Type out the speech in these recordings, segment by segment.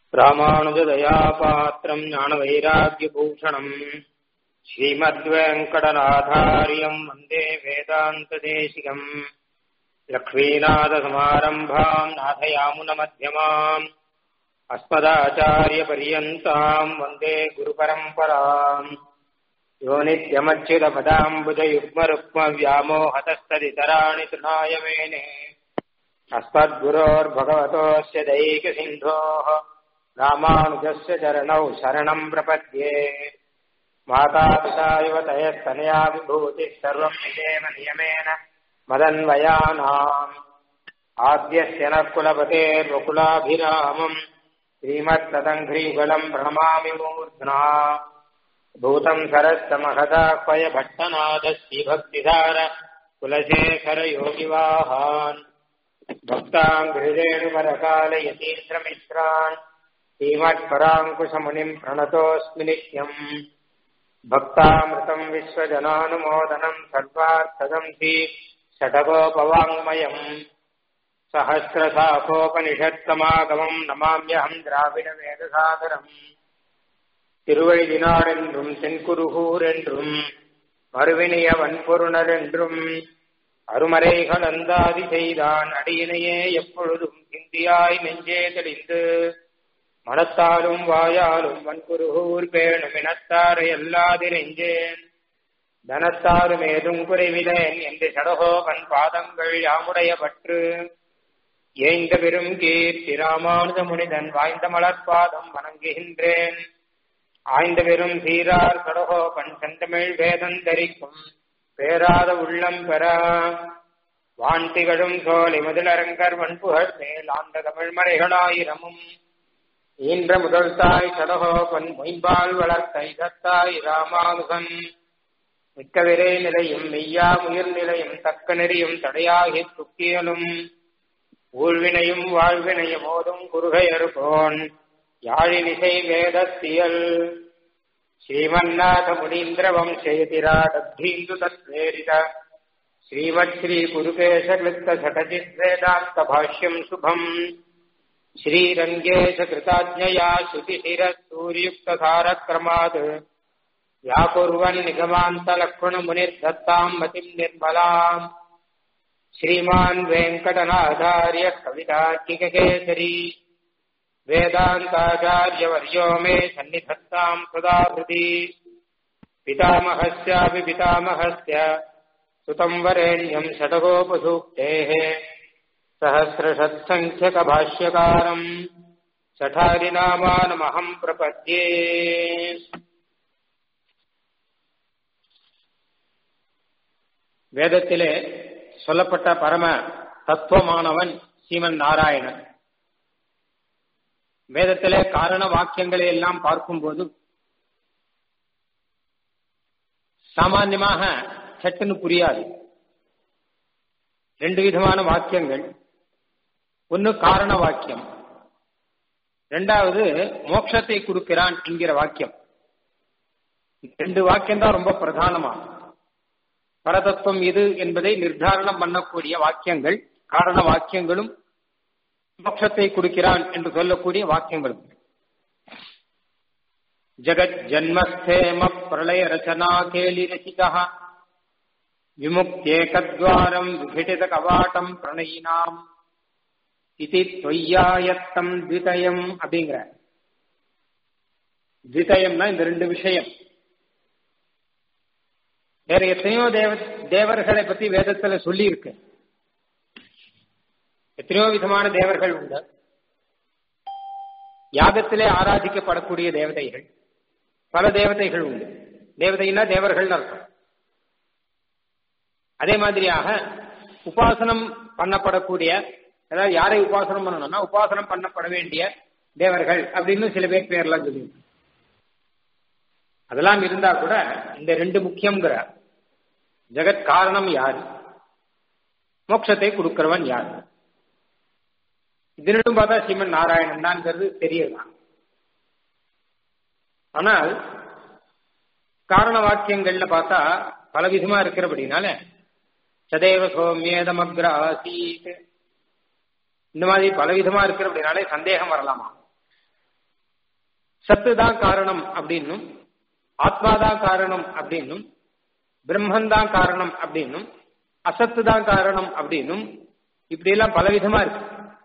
ராமானுஜதயாபாத்திரம் ஞானவைராக்கியபூஷணம் ஸ்ரீமத்வேங்கடநாதாரியம் வந்தே வேதாந்ததேசிகம் லக்ஷ்மீநாதசமாரம்பாம் நாதயாமுனமध्यமாம் अस्मदाचार्यपर्यन्ताम् वन्दे गुरुपरम्पराम् यो नित्यमच्युतपदाम्बुजयुग्मरुक्मव्यामोहतस्तदितराणि तृणाय मेने अस्मद्गुरोर्भगवतोऽस्य दैकसिन्धोः रामानुजस्य चरणौ शरणम् प्रपद्ये मातापिता युवतयस्तनया विभूतिः सर्वम् नियेन नियमेन मदन्वयानाम् आद्यस्य नः कुलपतेर्वकुलाभिरामम् श्रीमत्तदङ्घ्रीगुलम् प्रणमामि मूर्ध्ना भूतम् सरस्य महदाह्वय भट्टनाथश्रीभक्तिधार कुलशेखरयोगिवाहान् भक्ताम् हृदेणुपरकालयतीन्द्रमित्रान् श्रीमत्पराङ्कुशमुनिम् प्रणतोऽस्मि नित्यम् भक्तामृतम् विश्वजनानुमोदनम् सर्वार्थदम् हि षटकोपवाङ्मयम् சஹசிரசாகோபனிஷத்தமாகமம் நமாமியகம் திராவிட வேதசாகரம் திருவழிதினார் என்றும் தென்குருகூர் என்றும் மறுவினிய வன்பொருணர் என்றும் அருமறைகள் அந்தாதி செய்தான் அடியினையே எப்பொழுதும் இந்தியாய் நெஞ்சே தெளிந்து மனத்தாலும் வாயாலும் வன்குருகூர் பேணும் இனத்தாரை எல்லாதிரெஞ்சேன் தனத்தாரும் ஏதும் குறைவிலேன் என்று சடகோகன் பாதங்கள் யாமுடைய பற்று ஏய்ந்த பெரும் கீர்த்தி ராமானுஜ முனிதன் வாய்ந்த மலர்பாதம் வணங்குகின்றேன் ஆய்ந்த பெரும் சீரார் கடகோபன் செந்தமிழ் வேதம் தரிக்கும் பேராத உள்ளம் பெற வான்திகழும் சோலை முதலரங்கர் வன்புகழ் மேல் ஆண்ட தமிழ் மறைகளாயிரமும் ஈன்ற முதல் தாய் சடகோபன் மொயம்பால் வளர்த்த இதத்தாய் ராமானுகன் மிக்க விரை நிலையும் மெய்யா உயிர் நிலையும் தக்க நெறியும் தடையாகி துக்கியலும் ஊழ்வினையும் வாழ்வினையும் ஓதும் குருகையர்கோன் யாழினிசை வேதத்தியல் ஸ்ரீமன்னாத முனீந்திர வம்சயதிராடத்தீந்து தத்வேரித ஸ்ரீமத் ஸ்ரீ குருகேஷகிருத்த சடஜித் வேதாந்த பாஷ்யம் சுபம் ஸ்ரீரங்கேஷ கிருதாஜ்ஞயா ஸ்ருதிசிர சூரியுக்தசாரக்ரமாத் व्याकुर्वन् निगमान्तलक्ष्मणमुनिर्दत्ताम् मतिम् निर्मलाम् श्रीमान् वेङ्कटनाचार्य कवितार्किककेसरी वेदान्ताचार्यवर्यो मे सन्निधत्ताम् सदाहृति पितामहस्यापि पितामहस्य सुतम् वरेण्यम् षडगोपसूक्तेः सहस्रषत्सङ्ख्यकभाष्यकारम् शठारिनामानमहम् प्रपद्ये வேதத்திலே சொல்லப்பட்ட பரம தத்துவமானவன் சீமன் நாராயணன் வேதத்திலே காரண வாக்கியங்களை எல்லாம் பார்க்கும்போது சாமான்யமாக சட்டுன்னு புரியாது ரெண்டு விதமான வாக்கியங்கள் ஒன்னு காரண வாக்கியம் ரெண்டாவது மோட்சத்தை கொடுக்கிறான் என்கிற வாக்கியம் ரெண்டு வாக்கியம் தான் ரொம்ப பிரதானமாகும் பரதத்துவம் இது என்பதை நிர்தாரணம் பண்ணக்கூடிய வாக்கியங்கள் காரண வாக்கியங்களும் மோட்சத்தை கொடுக்கிறான் என்று சொல்லக்கூடிய வாக்கியங்களும் ஜகத் ஜன்மஸ்தேம பிரளய ரச்சனா கேலி ரசிதா விமுக்தேகத்வாரம் விபிடித கவாட்டம் பிரணயினாம் இது தொய்யாயத்தம் த்விதயம் அப்படிங்கிற த்விதயம்னா இந்த ரெண்டு விஷயம் வேற எத்தனையோ தேவ தேவர்களை பத்தி வேதத்துல சொல்லி இருக்கு எத்தனையோ விதமான தேவர்கள் உண்டு யாகத்திலே ஆராதிக்கப்படக்கூடிய தேவதைகள் பல தேவதைகள் உண்டு தேவதைன்னா தேவர்கள் அர்த்தம் அதே மாதிரியாக உபாசனம் பண்ணப்படக்கூடிய அதாவது யாரை உபாசனம் பண்ணணும்னா உபாசனம் பண்ணப்பட வேண்டிய தேவர்கள் அப்படின்னு சில பேர் பேர்லாம் சொல்லி அதெல்லாம் இருந்தா கூட இந்த ரெண்டு முக்கியங்கிற ஜெகத் காரணம் யார் மோட்சத்தை கொடுக்கிறவன் யார் இது பார்த்தா ஸ்ரீமன் நாராயணன் தான்ங்கிறது தெரியலாம் ஆனால் காரண வாக்கியங்கள்ல பார்த்தா பல விதமா இருக்கிறபடினால சதேவ சோமியேதமக்ர ஆசீத் இந்த மாதிரி பலவிதமா இருக்கிறபடினாலே சந்தேகம் வரலாமா சத்து தான் காரணம் அப்படின்னும் ஆத்மா தான் காரணம் அப்படின்னும் பிரம்மன் தான் காரணம் அப்படின்னும் அசத்து தான் காரணம் அப்படின்னும் இப்படி எல்லாம் பலவிதமா இருக்கு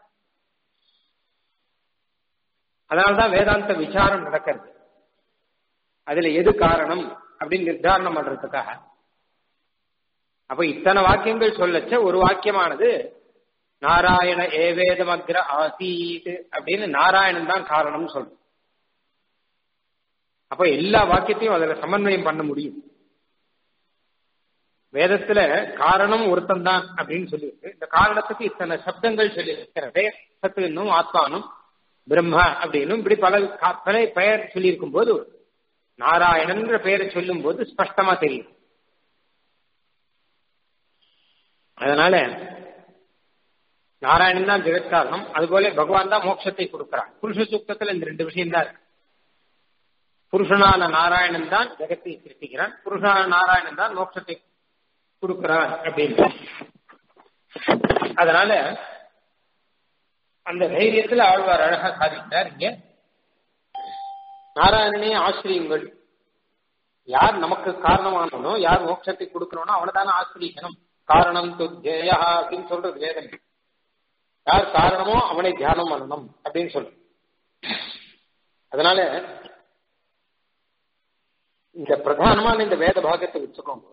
அதனால்தான் வேதாந்த விசாரம் நடக்கிறது அதுல எது காரணம் அப்படின்னு நிர்தாரணம் பண்றதுக்காக அப்ப இத்தனை வாக்கியங்கள் சொல்லச்ச ஒரு வாக்கியமானது நாராயண ஏவேதமக்ர ஆசீத் அப்படின்னு நாராயணன் தான் காரணம் சொல்றோம் அப்ப எல்லா வாக்கியத்தையும் அதுல சமன்வயம் பண்ண முடியும் வேதத்துல காரணம் ஒருத்தன் தான் அப்படின்னு சொல்லியிருக்கு இந்த காரணத்துக்கு இத்தனை சப்தங்கள் சொல்லி இருக்கிறதே சத்துனும் ஆத்மானும் பிரம்ம அப்படின்னும் இப்படி பல பல பெயர் சொல்லியிருக்கும் போது நாராயணன்ற பெயரை சொல்லும் போது ஸ்பஷ்டமா தெரியும் அதனால நாராயணன் தான் ஜெகத்காரணம் அதுபோல பகவான் தான் மோட்சத்தை கொடுக்கிறான் புருஷ சூக்தத்துல இந்த ரெண்டு விஷயம் தான் இருக்கு புருஷனான நாராயணன் தான் ஜெகத்தை சிருஷ்டிக்கிறான் புருஷனான நாராயணன் தான் மோட்சத்தை கொடுக்கிறான் அப்படின்னு அதனால அந்த தைரியத்துல ஆழ்வார் அழகா சாதித்தார் இங்க நாராயணனே ஆசிரியுங்கள் யார் நமக்கு காரணமானவனோ யார் மோட்சத்தை கொடுக்கணும்னோ அவனை தானே ஆசிரியக்கணும் காரணம் துத்தியா அப்படின்னு சொல்றது வேதம் யார் காரணமோ அவனை தியானம் பண்ணணும் அப்படின்னு சொல்லு அதனால இந்த பிரதானமான இந்த வேத பாகத்தை வச்சுக்கோங்க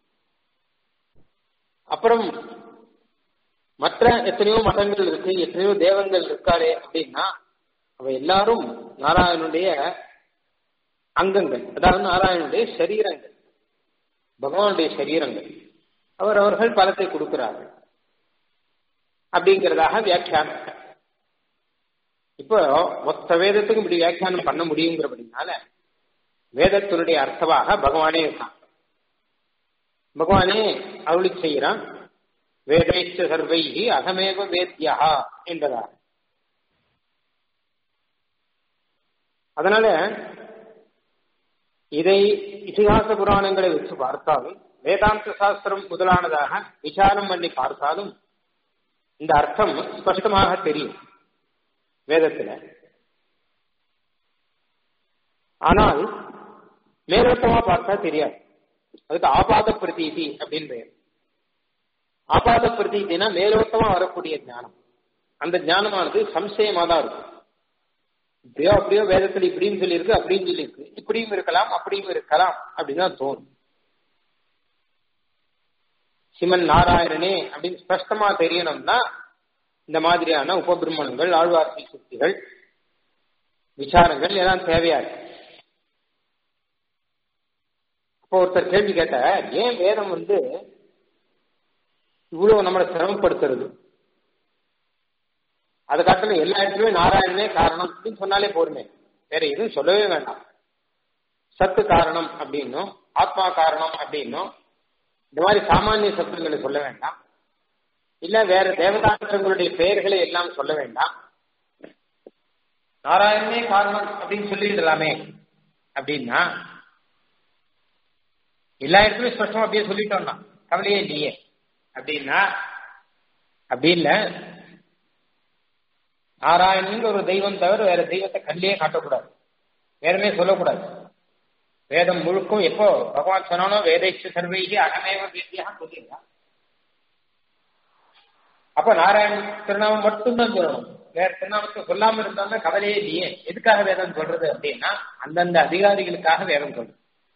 அப்புறம் மற்ற எத்தனையோ மதங்கள் இருக்கு எத்தனையோ தேவங்கள் இருக்காரே அப்படின்னா அவ எல்லாரும் நாராயணனுடைய அங்கங்கள் அதாவது நாராயணனுடைய சரீரங்கள் பகவானுடைய சரீரங்கள் அவர் அவர்கள் பலத்தை கொடுக்கிறார்கள் அப்படிங்கிறதாக வியாக்கியானம் இப்போ மொத்த வேதத்துக்கும் இப்படி வியாக்கியானம் பண்ண முடியுங்கிறபடினால வேதத்தினுடைய அர்த்தமாக பகவானே இருக்கான் பகவானே அருளி செய்கிறான் வேதைச்ச சர்வைகி அகமேவ வேத்யா என்பதாக அதனால இதை இதிகாச புராணங்களை வச்சு பார்த்தாலும் வேதாந்த சாஸ்திரம் முதலானதாக விசாரம் பண்ணி பார்த்தாலும் இந்த அர்த்தம் ஸ்பஷ்டமாக தெரியும் வேதத்துல ஆனால் மேலோட்டமா பார்த்தா தெரியாது அதுக்கு ஆபாத பிரதீதி அப்படின்னு பெயர் ஆபாத பிரதீதினா மேலோட்டமா வரக்கூடிய ஞானம் அந்த ஞானமானது சம்சயமா தான் இருக்கும் இப்படியோ அப்படியோ வேதத்துல இப்படியும் சொல்லியிருக்கு அப்படின்னு சொல்லியிருக்கு இப்படியும் இருக்கலாம் அப்படியும் இருக்கலாம் அப்படின்னு தான் தோணும் சிமன் நாராயணனே அப்படின்னு ஸ்பஷ்டமா தெரியணும்னா இந்த மாதிரியான உபபிரமணங்கள் ஆழ்வார்த்தை சுத்திகள் விசாரங்கள் எல்லாம் தேவையா இருக்கு அப்போ ஒருத்தர் கேள்வி கேட்ட ஏன் வேதம் வந்து இவ்வளவு நம்மளை சிரமப்படுத்துறது அது காட்டில எல்லா இடத்துலயும் நாராயணனே காரணம் அப்படின்னு சொன்னாலே போருமே வேற எதுவும் சொல்லவே வேண்டாம் சத்து காரணம் அப்படின்னும் ஆத்மா காரணம் அப்படின்னும் இந்த மாதிரி சாமானிய சத்துக்களை சொல்ல வேண்டாம் இல்ல வேற தேவதாந்திரங்களுடைய பெயர்களை எல்லாம் சொல்ல வேண்டாம் நாராயணனே காரணம் அப்படின்னு சொல்லிடலாமே அப்படின்னா எல்லா இடத்துலயும் ஸ்பஷ்டமா அப்படியே சொல்லிட்டோம்னா கவலையே இல்லையே அப்படின்னா அப்படி இல்ல நாராயணன் ஒரு தெய்வம் தவிர வேற தெய்வத்தை கண்ணிலே காட்டக்கூடாது வேறமே சொல்லக்கூடாது வேதம் முழுக்கும் எப்போ பகவான் சொன்னானோ வேதைச்சு சர்வைகி அகமேவ வேத்தியாக சொல்லியிருந்தா அப்ப நாராயணன் திருநாமம் மட்டும்தான் சொல்லணும் வேற திருநாமத்தை சொல்லாம இருந்தாங்க கவலையே இல்லையே எதுக்காக வேதம் சொல்றது அப்படின்னா அந்தந்த அதிகாரிகளுக்காக வேதம் சொல்றது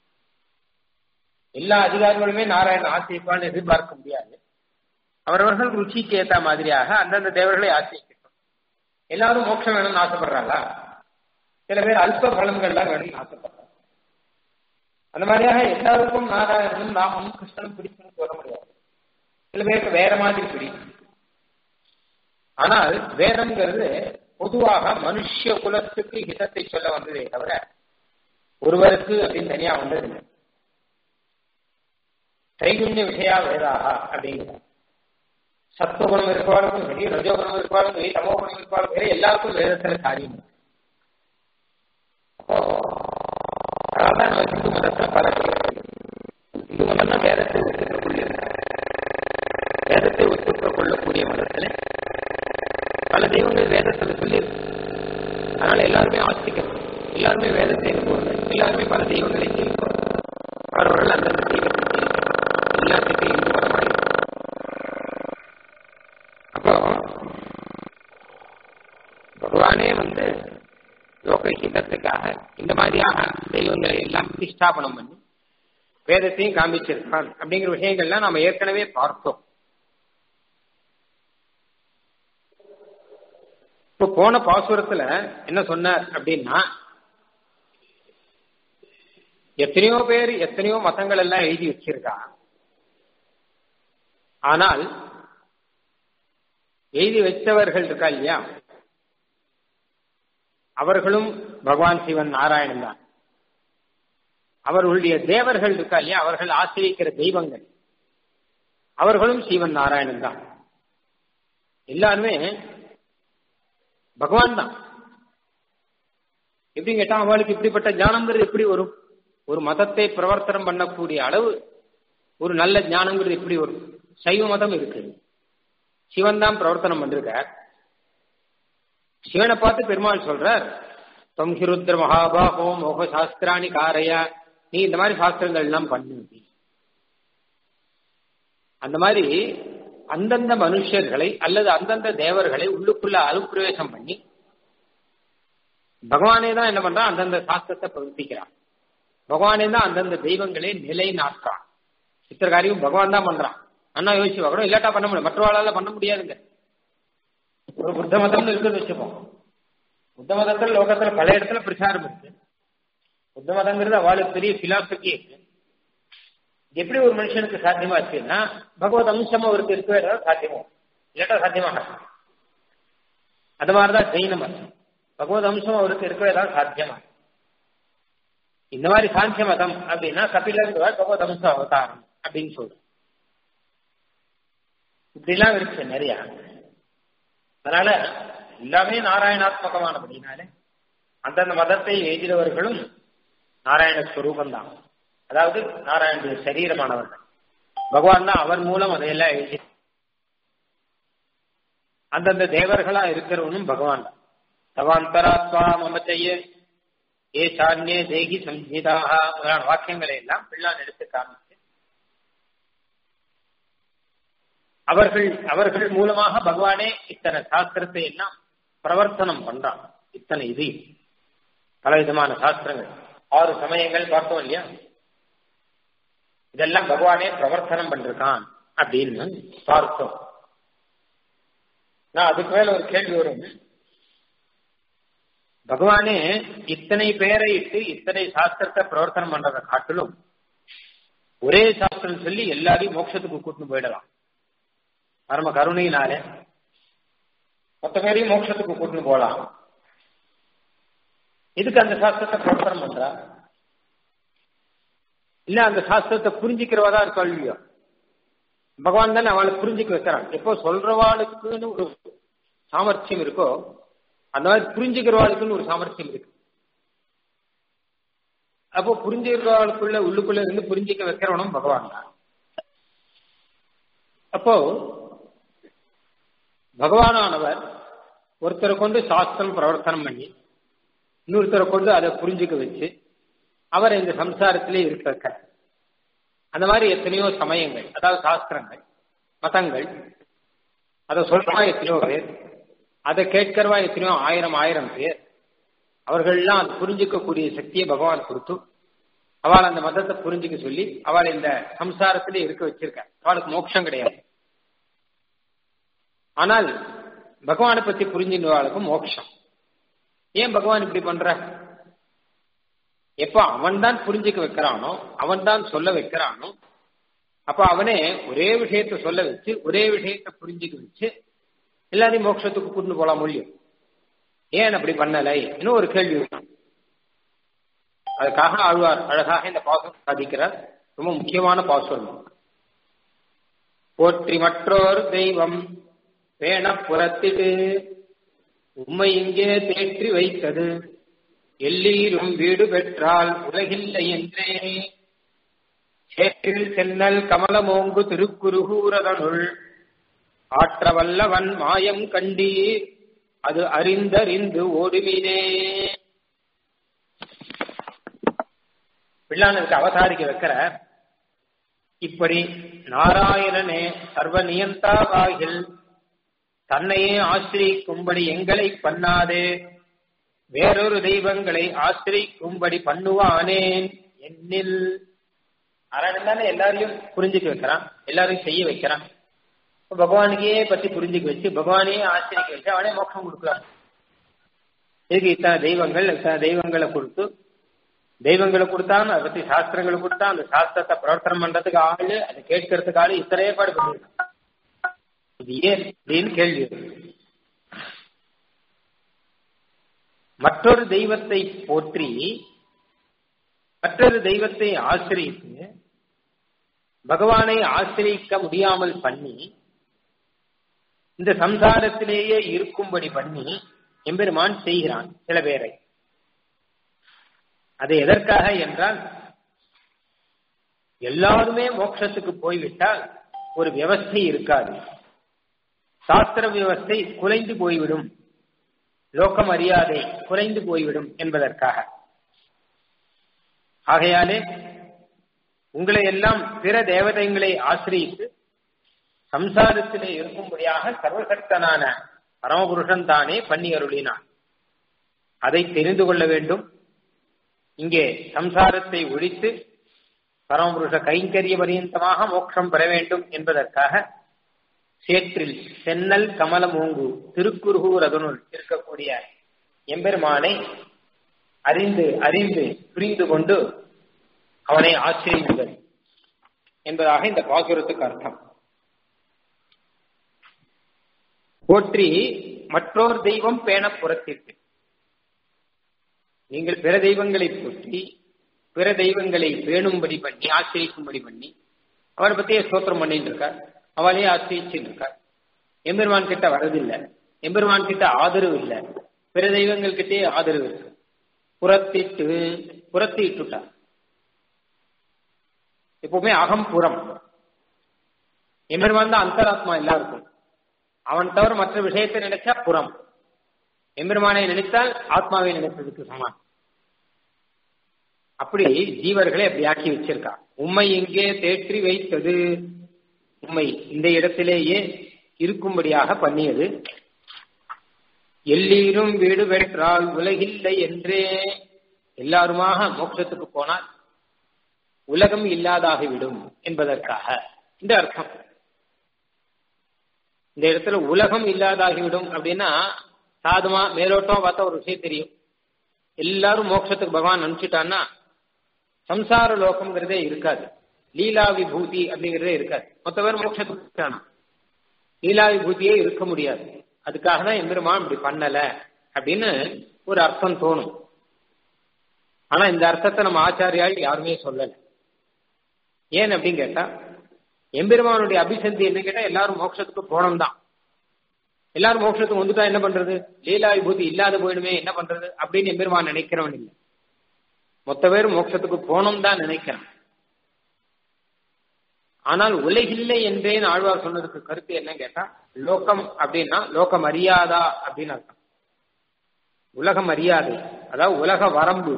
எல்லா அதிகாரிகளுமே நாராயணன் ஆசிரிப்பான்னு எதிர்பார்க்க முடியாது அவரவர்கள் ருச்சிக்கு ஏத்த மாதிரியாக அந்தந்த தேவர்களை ஆசிரிக்கட்டும் எல்லாரும் மோட்சம் வேணும்னு ஆசைப்படுறாங்களா சில பேர் அல்ப பலன்கள்லாம் வேணும்னு ஆசைப்படுறாங்க அந்த மாதிரியாக எல்லாருக்கும் நாராயணனும் நாமமும் கிருஷ்ணனும் பிடிக்கும்னு சொல்ல முடியாது சில பேருக்கு வேற மாதிரி பிடிக்கும் ஆனால் வேதம்ங்கிறது பொதுவாக மனுஷ குலத்துக்கு ஹிதத்தை சொல்ல வந்ததே தவிர ஒருவருக்கு அப்படின்னு தனியா வந்தது இல்லை தைகுண்ய விஷயா வேதாக அப்படிங்கிறார் சத்துவகுணம் இருப்பாலும் சரி ரஜோகுணம் இருப்பாலும் சரி தமோகுணம் இருப்பாலும் சரி எல்லாருக்கும் வேதத்துல காரியம் அதனால நம்ம இந்து மதத்துல பல இந்து மதம் தான் வேதத்தை ஒத்துக்கக்கூடிய வேதத்தை ஒத்துக்க கொள்ளக்கூடிய மதத்துல பல தெய்வங்கள் வேதத்துல சொல்லி அதனால எல்லாருமே ஆஸ்திக்கணும் எல்லாருமே வேதத்தை இருப்பவர்கள் எல்லாருமே பல தெய்வங்களை ஜெயிப்போம் அவர்கள் அந்தந்த தெய்வத்தை ஜெயிப்போம் எல்லாத்துக்கும் இந்து மதமாய் அப்போ பகவானே வந்து லோக ஹிதத்துக்காக இந்த மாதிரியாக தெய்வங்களை எல்லாம் பிரதிஷ்டாபனம் பண்ணி வேதத்தையும் காமிச்சிருக்கான் அப்படிங்கிற விஷயங்கள்லாம் நாம ஏற்கனவே பார்த்தோம் இப்போ போன பாசுரத்துல என்ன சொன்னார் அப்படின்னா எத்தனையோ பேர் எத்தனையோ மதங்கள் எல்லாம் எழுதி வச்சிருக்கா ஆனால் எழுதி வச்சவர்கள் இருக்கா இல்லையா அவர்களும் பகவான் சிவன் நாராயணன் தான் அவர்களுடைய தேவர்கள் இருக்கா இல்லையா அவர்கள் ஆசிரியக்கிற தெய்வங்கள் அவர்களும் சிவன் நாராயணன் தான் எல்லாருமே பகவான் தான் எப்படி கேட்டா அவளுக்கு இப்படிப்பட்ட ஞானங்கிறது எப்படி வரும் ஒரு மதத்தை பிரவர்த்தனம் பண்ணக்கூடிய அளவு ஒரு நல்ல ஞானங்கிறது எப்படி வரும் சைவ மதம் இருக்கு சிவன் தான் பிரவர்த்தனம் பண்ணிருக்கார் சிவனை பார்த்து பெருமாள் சொல்றார் தொம்ஹிருத்ர மகாபாகோ மோக சாஸ்திராணி காரையா நீ இந்த மாதிரி சாஸ்திரங்கள் எல்லாம் பண்ணு அந்த மாதிரி அந்தந்த மனுஷர்களை அல்லது அந்தந்த தேவர்களை உள்ளுக்குள்ள அனுப்பிரவேசம் பண்ணி பகவானே தான் என்ன பண்றான் அந்தந்த சாஸ்திரத்தை பிரவர்த்திக்கிறான் பகவானே தான் அந்தந்த தெய்வங்களை நிலைநாட்டுறான் சித்திரகாரியும் பகவான் தான் பண்றான் அண்ணா யோசிச்சு பார்க்கணும் இல்லாட்டா பண்ண முடியும் மற்றவாளால பண்ண முடியாதுங்க ஒரு புத்த மதம்னு இருக்குன்னு வச்சுப்போம் புத்த மதத்துல லோகத்துல பல இடத்துல பிரச்சாரம் இருக்கு புத்த மதங்கிறது அவளுக்கு பெரிய பிலாசபி இருக்கு எப்படி ஒரு மனுஷனுக்கு சாத்தியமா இருக்குன்னா பகவத் அம்சம் அவருக்கு இருக்கவே சாத்தியமோ இல்லாட்டா சாத்தியமாக அது மாதிரிதான் ஜெயின மதம் பகவத் அம்சம் அவருக்கு இருக்கவே தான் சாத்தியமா இந்த மாதிரி சாந்திய மதம் அப்படின்னா கபிலர் பகவத் அம்சம் அவதாரம் அப்படின்னு சொல்றோம் இப்படிலாம் இருக்கு நிறைய அதனால எல்லாமே நாராயணாத்மகமானபடினாலே அந்தந்த மதத்தை எழுதினவர்களும் நாராயண ஸ்வரூபம் தான் அதாவது நாராயண சரீரமானவர்கள் பகவான் தான் அவர் மூலம் அதையெல்லாம் எழுதி அந்தந்த தேவர்களா இருக்கிறவனும் பகவான் தான் தவாந்தராத்வா மமத்தைய ஏ சான்யே தேகி சம்ஹிதாக முதலான வாக்கியங்களை எல்லாம் பிள்ளான் எடுத்து காமிச்சு அவர்கள் அவர்கள் மூலமாக பகவானே இத்தனை சாஸ்திரத்தை எல்லாம் பிரவர்த்தனம் பண்றான் இத்தனை இது பல விதமான சாஸ்திரங்கள் ஆறு சமயங்கள் பார்த்தோம் இல்லையா இதெல்லாம் பகவானே பிரவர்த்தனம் பண்ணிருக்கான் அப்படின்னு பார்த்தோம் நான் அதுக்கு மேல ஒரு கேள்வி வரும் பகவானே இத்தனை பேரை இட்டு இத்தனை சாஸ்திரத்தை பிரவர்த்தனம் பண்றதை காட்டிலும் ஒரே சாஸ்திரம் சொல்லி எல்லாரையும் மோட்சத்துக்கு கூட்டின்னு போயிடலாம் பரம கருணையினாலே மொத்த பேரையும் மோட்சத்துக்கு கூட்டின்னு போகலாம் இதுக்கு அந்த சாஸ்திரத்தை பிரவர்த்தனம் பண்றா இல்ல அந்த சாஸ்திரத்தை புரிஞ்சுக்கிறவா தான் கேள்வியோ பகவான் தானே அவளை புரிஞ்சுக்க வைக்கிறான் எப்போ சொல்றவாளுக்குன்னு ஒரு சாமர்த்தியம் இருக்கோ அந்த மாதிரி புரிஞ்சுக்கிறவாளுக்குன்னு ஒரு சாமர்த்தியம் இருக்கு அப்போ புரிஞ்சுக்கிறவாளுக்குள்ள உள்ளுக்குள்ள இருந்து புரிஞ்சுக்க வைக்கிறவனும் பகவான் தான் அப்போ பகவானானவர் ஒருத்தரை கொண்டு சாஸ்திரம் பிரவர்த்தனம் பண்ணி இன்னொருத்தரை கொண்டு அதை புரிஞ்சுக்க வச்சு அவர் இந்த சம்சாரத்திலே இருக்க அந்த மாதிரி எத்தனையோ சமயங்கள் அதாவது சாஸ்திரங்கள் மதங்கள் அதை சொல்றவா எத்தனையோ பேர் அதை கேட்கிறவா எத்தனையோ ஆயிரம் ஆயிரம் பேர் அவர்கள்லாம் அது புரிஞ்சுக்கக்கூடிய சக்தியை பகவான் கொடுத்து அவள் அந்த மதத்தை புரிஞ்சுக்க சொல்லி அவள் இந்த சம்சாரத்திலே இருக்க வச்சிருக்க அவளுக்கு மோட்சம் கிடையாது ஆனால் பகவானை பத்தி புரிஞ்சுன்றவாளுக்கு மோட்சம் ஏன் பகவான் இப்படி பண்ற எப்ப அவன் தான் புரிஞ்சுக்க வைக்கிறானோ அவன் தான் சொல்ல வைக்கிறானோ அப்ப அவனே ஒரே விஷயத்த சொல்ல வச்சு ஒரே விஷயத்த புரிஞ்சுக்க வச்சு எல்லாரையும் மோட்சத்துக்கு கொண்டு போலாம் முடியும் ஏன் அப்படி பண்ணலை இன்னும் ஒரு கேள்வி அதுக்காக ஆழ்வார் அழகாக இந்த பாசம் சாதிக்கிறார் ரொம்ப முக்கியமான பாசுரம் போற்றி மற்றொரு தெய்வம் பேண புறத்திடு உம்மை இங்கே தேற்றி வைத்தது எல்லீரும் வீடு பெற்றால் உலகில்லை என்றே சேற்றில் சென்னல் கமலமோங்கு திருக்குறுகூரதனுள் ஆற்ற வல்லவன் மாயம் கண்டீர் அது அறிந்தறிந்து ஓடுமினே பிள்ளானுக்கு அவதாரிக்க வைக்கிற இப்படி நாராயணனே சர்வ நியந்தாவாகில் தன்னையே ஆசிரிக்கும்படி எங்களை பண்ணாதே வேறொரு தெய்வங்களை ஆசிரிக்கும்படி பண்ணுவானேன் என்னில் நாராயணன் தானே எல்லாரையும் புரிஞ்சுக்க வைக்கிறான் எல்லாரையும் செய்ய வைக்கிறான் பகவானுக்கே பத்தி புரிஞ்சுக்க வச்சு பகவானையே ஆசிரிக்க வச்சு அவனே மோட்சம் கொடுக்குறான் இதுக்கு இத்தனை தெய்வங்கள் இத்தனை தெய்வங்களை கொடுத்து தெய்வங்களை கொடுத்தான் அதை பத்தி சாஸ்திரங்களை கொடுத்தான் அந்த சாஸ்திரத்தை பிரவர்த்தனம் பண்றதுக்கு ஆளு அதை கேட்கறதுக்கு ஆளு இத்தனை ஏற்பாடு பண்ணிருக்கான் இது ஏன் அப்படின்னு கேள்வி மற்றொரு தெய்வத்தை போற்றி மற்றொரு தெய்வத்தை ஆசிரியித்து பகவானை ஆசிரியிக்க முடியாமல் பண்ணி இந்த சம்சாரத்திலேயே இருக்கும்படி பண்ணி எம்பெருமான் செய்கிறான் சில பேரை அது எதற்காக என்றால் எல்லாருமே மோட்சத்துக்கு போய்விட்டால் ஒரு வியவஸ்தை இருக்காது சாஸ்திர வியவஸ்தை குலைந்து போய்விடும் லோக மரியாதை குறைந்து போய்விடும் என்பதற்காக ஆகையாலே உங்களை எல்லாம் பிற தேவதைகளை ஆசிரியித்து சம்சாரத்திலே இருக்கும்படியாக சர்வசக்தனான பரமபுருஷன் தானே பண்ணி அருளினான் அதை தெரிந்து கொள்ள வேண்டும் இங்கே சம்சாரத்தை ஒழித்து பரமபுருஷ கைங்கரிய பரியந்தமாக மோட்சம் பெற வேண்டும் என்பதற்காக சேற்றில் சென்னல் கமலமூங்கு திருக்குறுகூர் அதனுள் இருக்கக்கூடிய எம்பெருமானை அறிந்து அறிந்து புரிந்து கொண்டு அவனை ஆச்சரியுங்கள் என்பதாக இந்த பாசுரத்துக்கு அர்த்தம் போற்றி மற்றொரு தெய்வம் பேண புறத்திற்கு நீங்கள் பிற தெய்வங்களை போற்றி பிற தெய்வங்களை பேணும்படி பண்ணி ஆச்சரிக்கும்படி பண்ணி அவரை பத்தியே ஸ்தோத்திரம் பண்ணிட்டு இருக்கார் அவளையே ஆச்சரிச்சுட்டு இருக்கார் எம்பெருமான் கிட்ட வரதில்லை எம்பெருமான் கிட்ட ஆதரவு இல்லை பிற தெய்வங்கள் கிட்டே ஆதரவு இருக்கு புறத்திட்டு புறத்திட்டுட்டார் எப்பவுமே அகம் புறம் எம்பெருமான் தான் அந்தராத்மா எல்லாருக்கும் அவன் தவிர மற்ற விஷயத்தை நினைச்சா புறம் எம்பெருமானை நினைத்தால் ஆத்மாவை நினைத்ததுக்கு சமான் அப்படி ஜீவர்களை அப்படி ஆக்கி வச்சிருக்கா உண்மை எங்கே தேற்றி வைத்தது உண்மை இந்த இடத்திலேயே இருக்கும்படியாக பண்ணியது எல்லீரும் வீடு பெற்றால் உலகில்லை என்றே எல்லாருமாக மோட்சத்துக்கு போனால் உலகம் இல்லாதாகிவிடும் என்பதற்காக இந்த அர்த்தம் இந்த இடத்துல உலகம் இல்லாதாகிவிடும் அப்படின்னா சாதுமா மேலோட்டம் பார்த்தா ஒரு விஷயம் தெரியும் எல்லாரும் மோட்சத்துக்கு பகவான் அனுப்பிச்சிட்டான்னா சம்சார லோகம்ங்கிறதே இருக்காது லீலா விபூதி அப்படிங்கிறதே இருக்காது மொத்த பேர் மோட்சத்துக்கு லீலா விபூதியே இருக்க முடியாது அதுக்காக தான் எம்பெருமான் இப்படி பண்ணல அப்படின்னு ஒரு அர்த்தம் தோணும் ஆனா இந்த அர்த்தத்தை நம்ம ஆச்சாரியால் யாருமே சொல்லல ஏன் அப்படின்னு கேட்டா எம்பெருமானுடைய அபிசந்தி என்ன கேட்டா எல்லாரும் மோட்சத்துக்கு போனோம் தான் எல்லாரும் மோட்சத்துக்கு வந்துட்டா என்ன பண்றது லீலா விபூதி இல்லாத போயிடுமே என்ன பண்றது அப்படின்னு எம்பெருமான் நினைக்கிறவன் இல்லை மொத்த பேர் மோட்சத்துக்கு போனோம் தான் நினைக்கிறான் ஆனால் உலகில்லை என்றேன் ஆழ்வார் சொன்னதுக்கு கருத்து என்ன கேட்டா லோகம் அப்படின்னா லோகம் அறியாதா அப்படின்னு அர்த்தம் உலகம் அறியாது அதாவது உலக வரம்பு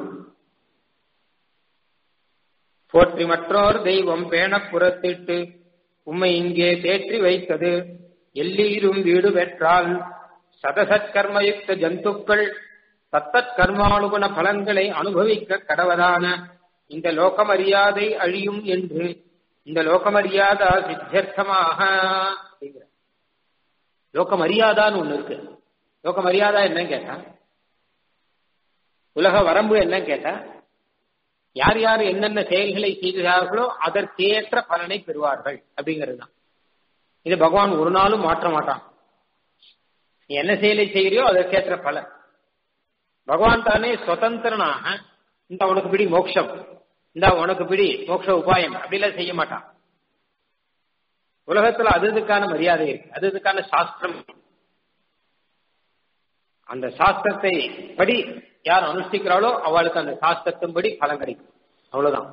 போற்றி மற்றோர் தெய்வம் பேண புறத்திட்டு உம்மை இங்கே தேற்றி வைத்தது எல்லீரும் வீடு பெற்றால் சதசத்கர்மயுக்த ஜந்துக்கள் தத்தத் கர்மானுகுண பலன்களை அனுபவிக்க கடவதான இந்த லோகமரியாதை அழியும் என்று இந்த லோகமரியாதா சித்தியர்த்தமாக அப்படிங்கிற லோகமரியாதான்னு ஒண்ணு இருக்கு லோகமரியாதா என்னன்னு கேட்டா உலக வரம்பு என்ன கேட்டா யார் யார் என்னென்ன செயல்களை செய்கிறார்களோ அதற்கேற்ற பலனை பெறுவார்கள் அப்படிங்கிறது தான் இது பகவான் ஒரு நாளும் மாற்ற மாட்டான் நீ என்ன செயலை செய்கிறியோ அதற்கேற்ற பலன் பகவான் தானே சுதந்திரனாக இந்த உனக்கு பிடி மோட்சம் இந்த உனக்கு பிடி மோட்ச உபாயம் அப்படிலாம் செய்ய மாட்டான் உலகத்துல அது இதுக்கான மரியாதை இருக்கு அது இதுக்கான சாஸ்திரம் அந்த சாஸ்திரத்தை படி யார் அனுஷ்டிக்கிறாளோ அவளுக்கு அந்த சாஸ்திரத்தின்படி பலன் கிடைக்கும் அவ்வளவுதான்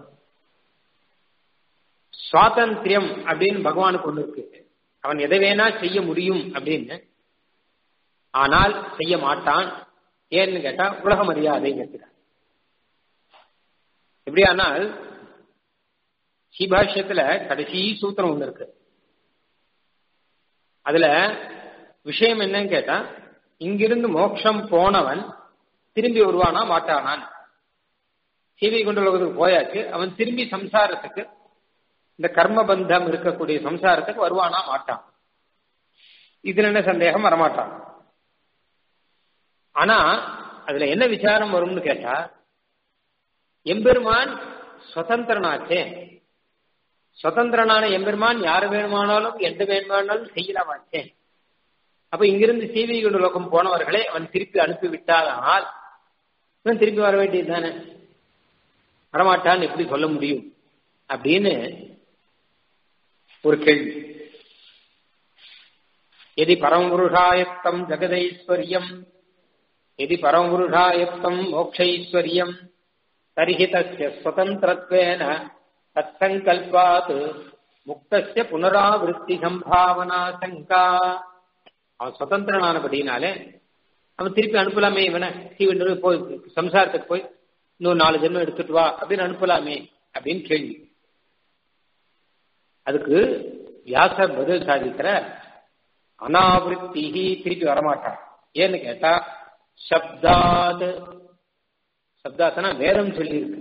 சுவாதந்திரியம் அப்படின்னு பகவானுக்கு ஒண்ணு இருக்கு அவன் எதை வேணா செய்ய முடியும் அப்படின்னு ஆனால் செய்ய மாட்டான் ஏன்னு கேட்டா உலக மரியாதை கேட்கிறான் எப்படியானால் ஸ்ரீபாஷ்யத்துல கடைசி சூத்திரம் ஒண்ணு இருக்கு அதுல விஷயம் என்னன்னு கேட்டா இங்கிருந்து மோட்சம் போனவன் திரும்பி வருவானா மாட்டானான் சீவை கொண்டு உலகத்துக்கு போயாச்சு அவன் திரும்பி சம்சாரத்துக்கு இந்த கர்ம பந்தம் இருக்கக்கூடிய சம்சாரத்துக்கு வருவானா மாட்டான் இதுல என்ன சந்தேகம் வரமாட்டான் ஆனா அதுல என்ன விசாரம் வரும்னு கேட்டா எம்பெருமான் சுதந்திரனாச்சே சுதந்திரனான எம்பெருமான் யாரு வேணுமானாலும் எந்த வேணுமானாலும் செய்யலாமாச்சே அப்ப இங்கிருந்து சீவை கொண்டு லோகம் போனவர்களை அவன் திருப்பி அனுப்பி விட்டானால் இவன் திருப்பி வர வேண்டியது தானே வரமாட்டான்னு எப்படி சொல்ல முடியும் அப்படின்னு ஒரு கேள்வி எதி பரமபுருஷாயத்தம் ஜெகதைஸ்வர்யம் எதி பரமபுருஷாயத்தம் மோக்ஷைஸ்வர்யம் தரிஹி தஸ்ய ஸ்வதந்திரத்வேன தத்சங்கல்பாத் முக்தஸ்ய புனராவிருத்தி சம்பாவனா சங்கா அவன் சுதந்திரனானபடினாலே அவன் திருப்பி அனுப்பலாமே இவனை சீவன் போய் சம்சாரத்துக்கு போய் இன்னொரு நாலு ஜென்மம் எடுத்துட்டு வா அப்படின்னு அனுப்பலாமே அப்படின்னு கேள்வி அதுக்கு வியாசர் பதில் சாதிக்கிற அனாவிருத்தி திருப்பி வரமாட்டான் ஏன்னு கேட்டா சப்தாத் சப்தாத்னா வேதம் சொல்லி இருக்கு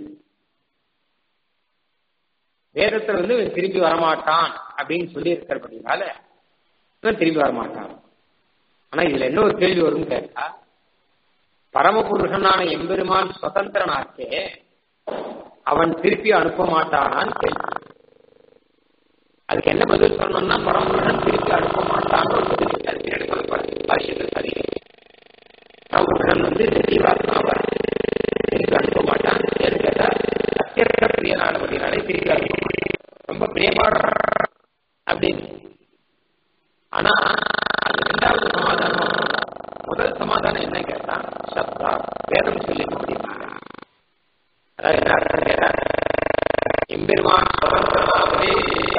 வேதத்துல வந்து இவன் திரும்பி வரமாட்டான் அப்படின்னு சொல்லி இருக்கிறபடினால இவன் திரும்பி வரமாட்டான் ஆனா இதுல என்ன ஒரு கேள்வி வரும்னு கேட்டா பரமபுருஷனான எம்பெருமான் சுதந்திரனாச்சே அவன் திருப்பி அனுப்ப மாட்டானான்னு கேள்வி அதுக்கு என்ன பதில் சொல்லணும்னா பரமபுருஷன் திருப்பி அனுப்ப மாட்டான்னு ஒரு பதில் பாஷ்யத்தில் சரி பரமபுருஷன் வந்து ஜீவாத்மாவை திருப்பி அனுப்ப மாட்டான் ஏன்னு கேட்டா அத்தியர்த்த பிரியனானபடினாலே திருப்பி அனுப்ப மாட்டான் ரொம்ப பிரியமான அப்படின்னு ஆனா அது ரெண்டாவது சமாதானம் முதல் சமாதானம் என்ன கேட்டா சப்தா வேதம் சொல்லி முடியுமா அதாவது என்ன அர்த்தம் கேட்டா எம்பெருமான் சுதந்திரமாகவே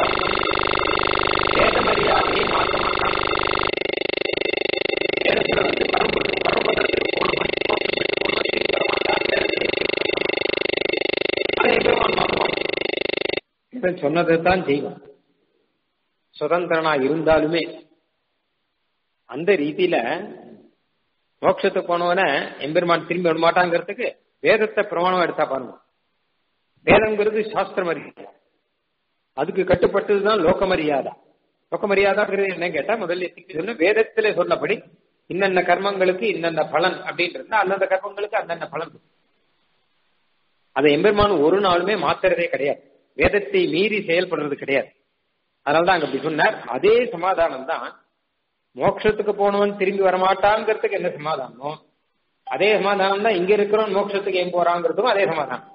வேத மரியாதையை மாற்ற மாட்டான் வேதத்துல வந்து பரம்பரை பரம்பரத்துக்கு போனவன் மோட்சத்துக்கு போனவன் திரும்பி வர மாட்டான் அதை எம்பெருமான் மாற்ற மாட்டான் சொன்னதை தான் செய்வான் சுதந்திரனா இருந்தாலுமே அந்த ரீதியில மோட்சத்துக்கு போனவன எம்பெருமான் திரும்பி வர மாட்டாங்கிறதுக்கு வேதத்தை பிரமாணம் எடுத்தா பாருங்க வேதம்ங்கிறது சாஸ்திர மரியாதை அதுக்கு கட்டுப்பட்டதுதான் லோக மரியாதை லோக மரியாதைங்கிறது என்ன கேட்டா முதல்ல சொன்ன வேதத்திலே சொன்னபடி இன்னென்ன கர்மங்களுக்கு இன்னென்ன பலன் அப்படின்றது அந்தந்த கர்மங்களுக்கு அந்தந்த பலன் அதை எம்பெருமான் ஒரு நாளுமே மாத்துறதே கிடையாது வேதத்தை மீறி செயல்படுறது கிடையாது அதனாலதான் அங்க அப்படி சொன்னார் அதே சமாதானம் தான் மோட்சத்துக்கு போனவன் திரும்பி வரமாட்டாங்கிறதுக்கு என்ன சமாதானம் அதே சமாதானம் தான் இங்க இருக்கிறவன் மோட்சத்துக்கு ஏன் போறாங்கிறதுக்கும் அதே சமாதானம்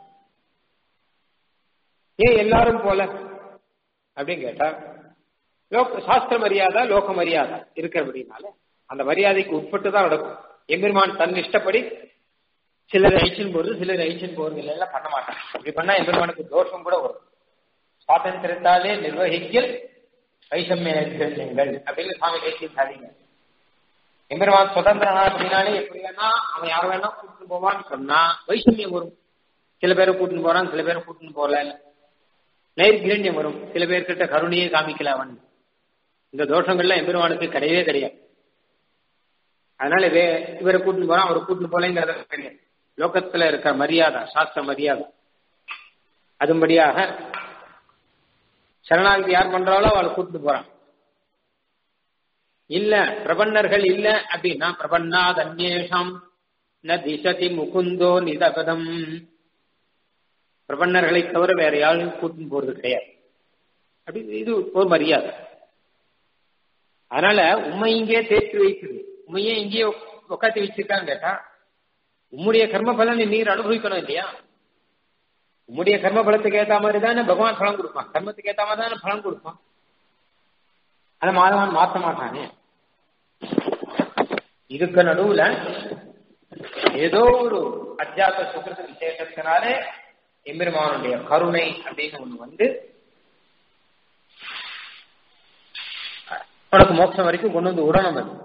ஏன் எல்லாரும் போல அப்படின்னு கேட்டா லோக சாஸ்திர மரியாதை லோக மரியாதை இருக்கிறபடினால அந்த மரியாதைக்கு உட்பட்டு தான் நடக்கும் எம்பெருமான் தன் இஷ்டப்படி சிலர் ஐச்சன் போறது சிலர் ஐச்சன் போறது இல்லை எல்லாம் பண்ண மாட்டாங்க அப்படி பண்ணா எம்பெருமானுக்கு தோஷம் கூட வரும் சுவாதந்திரத்தாலே நிர்வகிக்கல் வைஷமிய நைர்கல்யங்கள் அப்படின்னு சுவாமி தேசிய சாதிங்க எம்பெருமான் சுதந்திரனா அப்படின்னாலே எப்படி வேணா அவன் யார் வேணா கூட்டிட்டு போவான்னு சொன்னா வைஷமியம் வரும் சில பேரை கூட்டின்னு போறான் சில பேரை கூட்டின்னு போகல நைர்கிரண்யம் வரும் சில பேர்கிட்ட கருணையே காமிக்கல அவன் இந்த தோஷங்கள்லாம் எம்பெருமானுக்கு கிடையவே கிடையாது அதனால வே இவரை கூட்டின்னு போறான் அவரை கூட்டின்னு போலங்கிறத கிடையாது லோகத்துல இருக்கிற மரியாதை சாஸ்திர மரியாதை அதுபடியாக சரணாகதி யார் பண்றாளோ அவளை கூட்டிட்டு போறான் இல்ல பிரபன்னர்கள் இல்ல அப்படின்னா பிரபன்னாத் அந்நேஷம் ந திசதி முகுந்தோ நிதபதம் பிரபன்னர்களை தவிர வேற யாரும் கூட்டின்னு போறது கிடையாது அப்படி இது ஒரு மரியாதை அதனால உண்மை இங்கே தேர்த்து வைக்குது உண்மையே இங்கேயே உட்காந்து வச்சிருக்கான்னு கேட்டா உம்முடைய கர்ம பலனை நீர் அனுபவிக்கணும் இல்லையா உம்முடைய கர்ம பலத்துக்கு ஏத்த மாதிரி தானே பகவான் பலம் கொடுப்பான் கர்மத்துக்கு ஏத்த மாதிரி தானே பலம் கொடுப்பான் அதை மாதவன் மாத்த மாட்டானே இதுக்கு நடுவுல ஏதோ ஒரு அத்தியாத்த சுகிருத விசேஷத்தினாலே எம்பெருமானுடைய கருணை அப்படின்னு ஒண்ணு வந்து உனக்கு மோட்சம் வரைக்கும் கொண்டு வந்து விடணும் அது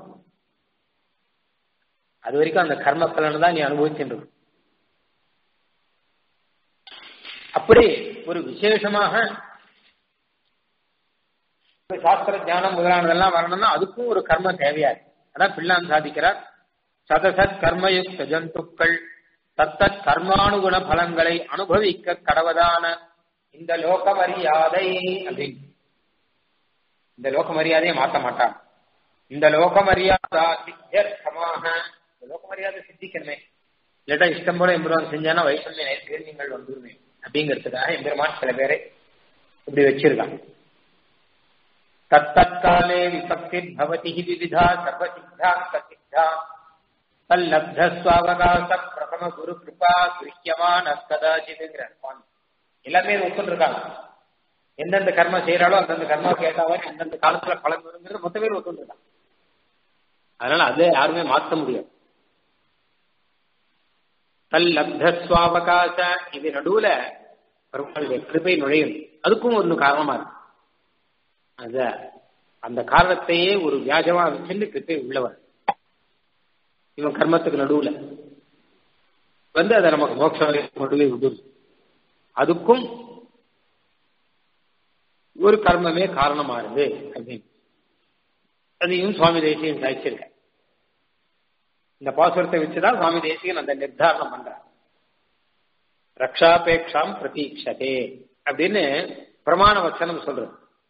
அது வரைக்கும் அந்த கர்ம பலனை தான் நீ அனுபவிச்சுட்டு அப்படி ஒரு விசேஷமாக சாஸ்திர ஞானம் முதலானதெல்லாம் வரணும்னா அதுக்கும் ஒரு கர்ம தேவையா இருக்கு அதான் பிள்ளான் சாதிக்கிறார் சதசத் கர்மயுக்த ஜந்துக்கள் தத்தத் கர்மானுகுண பலங்களை அனுபவிக்க கடவதான இந்த லோக மரியாதை அப்படின்னு இந்த லோக மரியாதையை மாற்ற மாட்டான் இந்த லோக மரியாதா சித்தியர்த்தமாக இந்த லோக மரியாதை சித்திக்கணுமே இல்லாட்டா இஷ்டம் போல எம்பெருமான் செஞ்சானா வைஷ்ணவ நேருக்கு நீங்கள் வந்துருமே அப்படிங்கிறதுக்காக எம்பெருமான் சில பேரை இப்படி வச்சிருக்கான் தத்தற்காலே விபக்தி பவதி விவிதா சர்வசித்தாந்த சித்தா தல்லப்தஸ்வாவகாச பிரதம குரு கிருபா கிருஷ்யமான கதாச்சிதுங்கிற சுவாமி எல்லாமே ஒத்துருக்காங்க எந்தெந்த கர்ம செய்யறாலோ அந்தந்த கர்மாவுக்கு ஏற்றாவது அந்தந்த காலத்துல பலன் வருங்கிறது மொத்த பேர் ஒத்துருக்காங்க அதனால அதை யாருமே மாற்ற முடியாது தல்லப்தஸ்வாவகாச இது நடுவுல பெருமாளுடைய கிருபை நுழையும் அதுக்கும் ஒரு காரணமா இருக்கு அத அந்த காரணத்தையே ஒரு வியாஜமா வச்சுன்னு கிருப்பை உள்ளவர் இவன் கர்மத்துக்கு நடுவுல வந்து அதை நமக்கு மோட்ச நடுவே விடுது அதுக்கும் ஒரு கர்மமே காரணமா இருந்து அப்படின்னு அதையும் சுவாமி தேசியம் சாய்ச்சிருக்க இந்த பாசுரத்தை வச்சுதான் சுவாமி தேசியன் அந்த நிர்தாரணம் பண்றார் ரக்ஷாபேக்ஷாம் பிரதீட்சதே அப்படின்னு பிரமாண வச்சனம் சொல்றது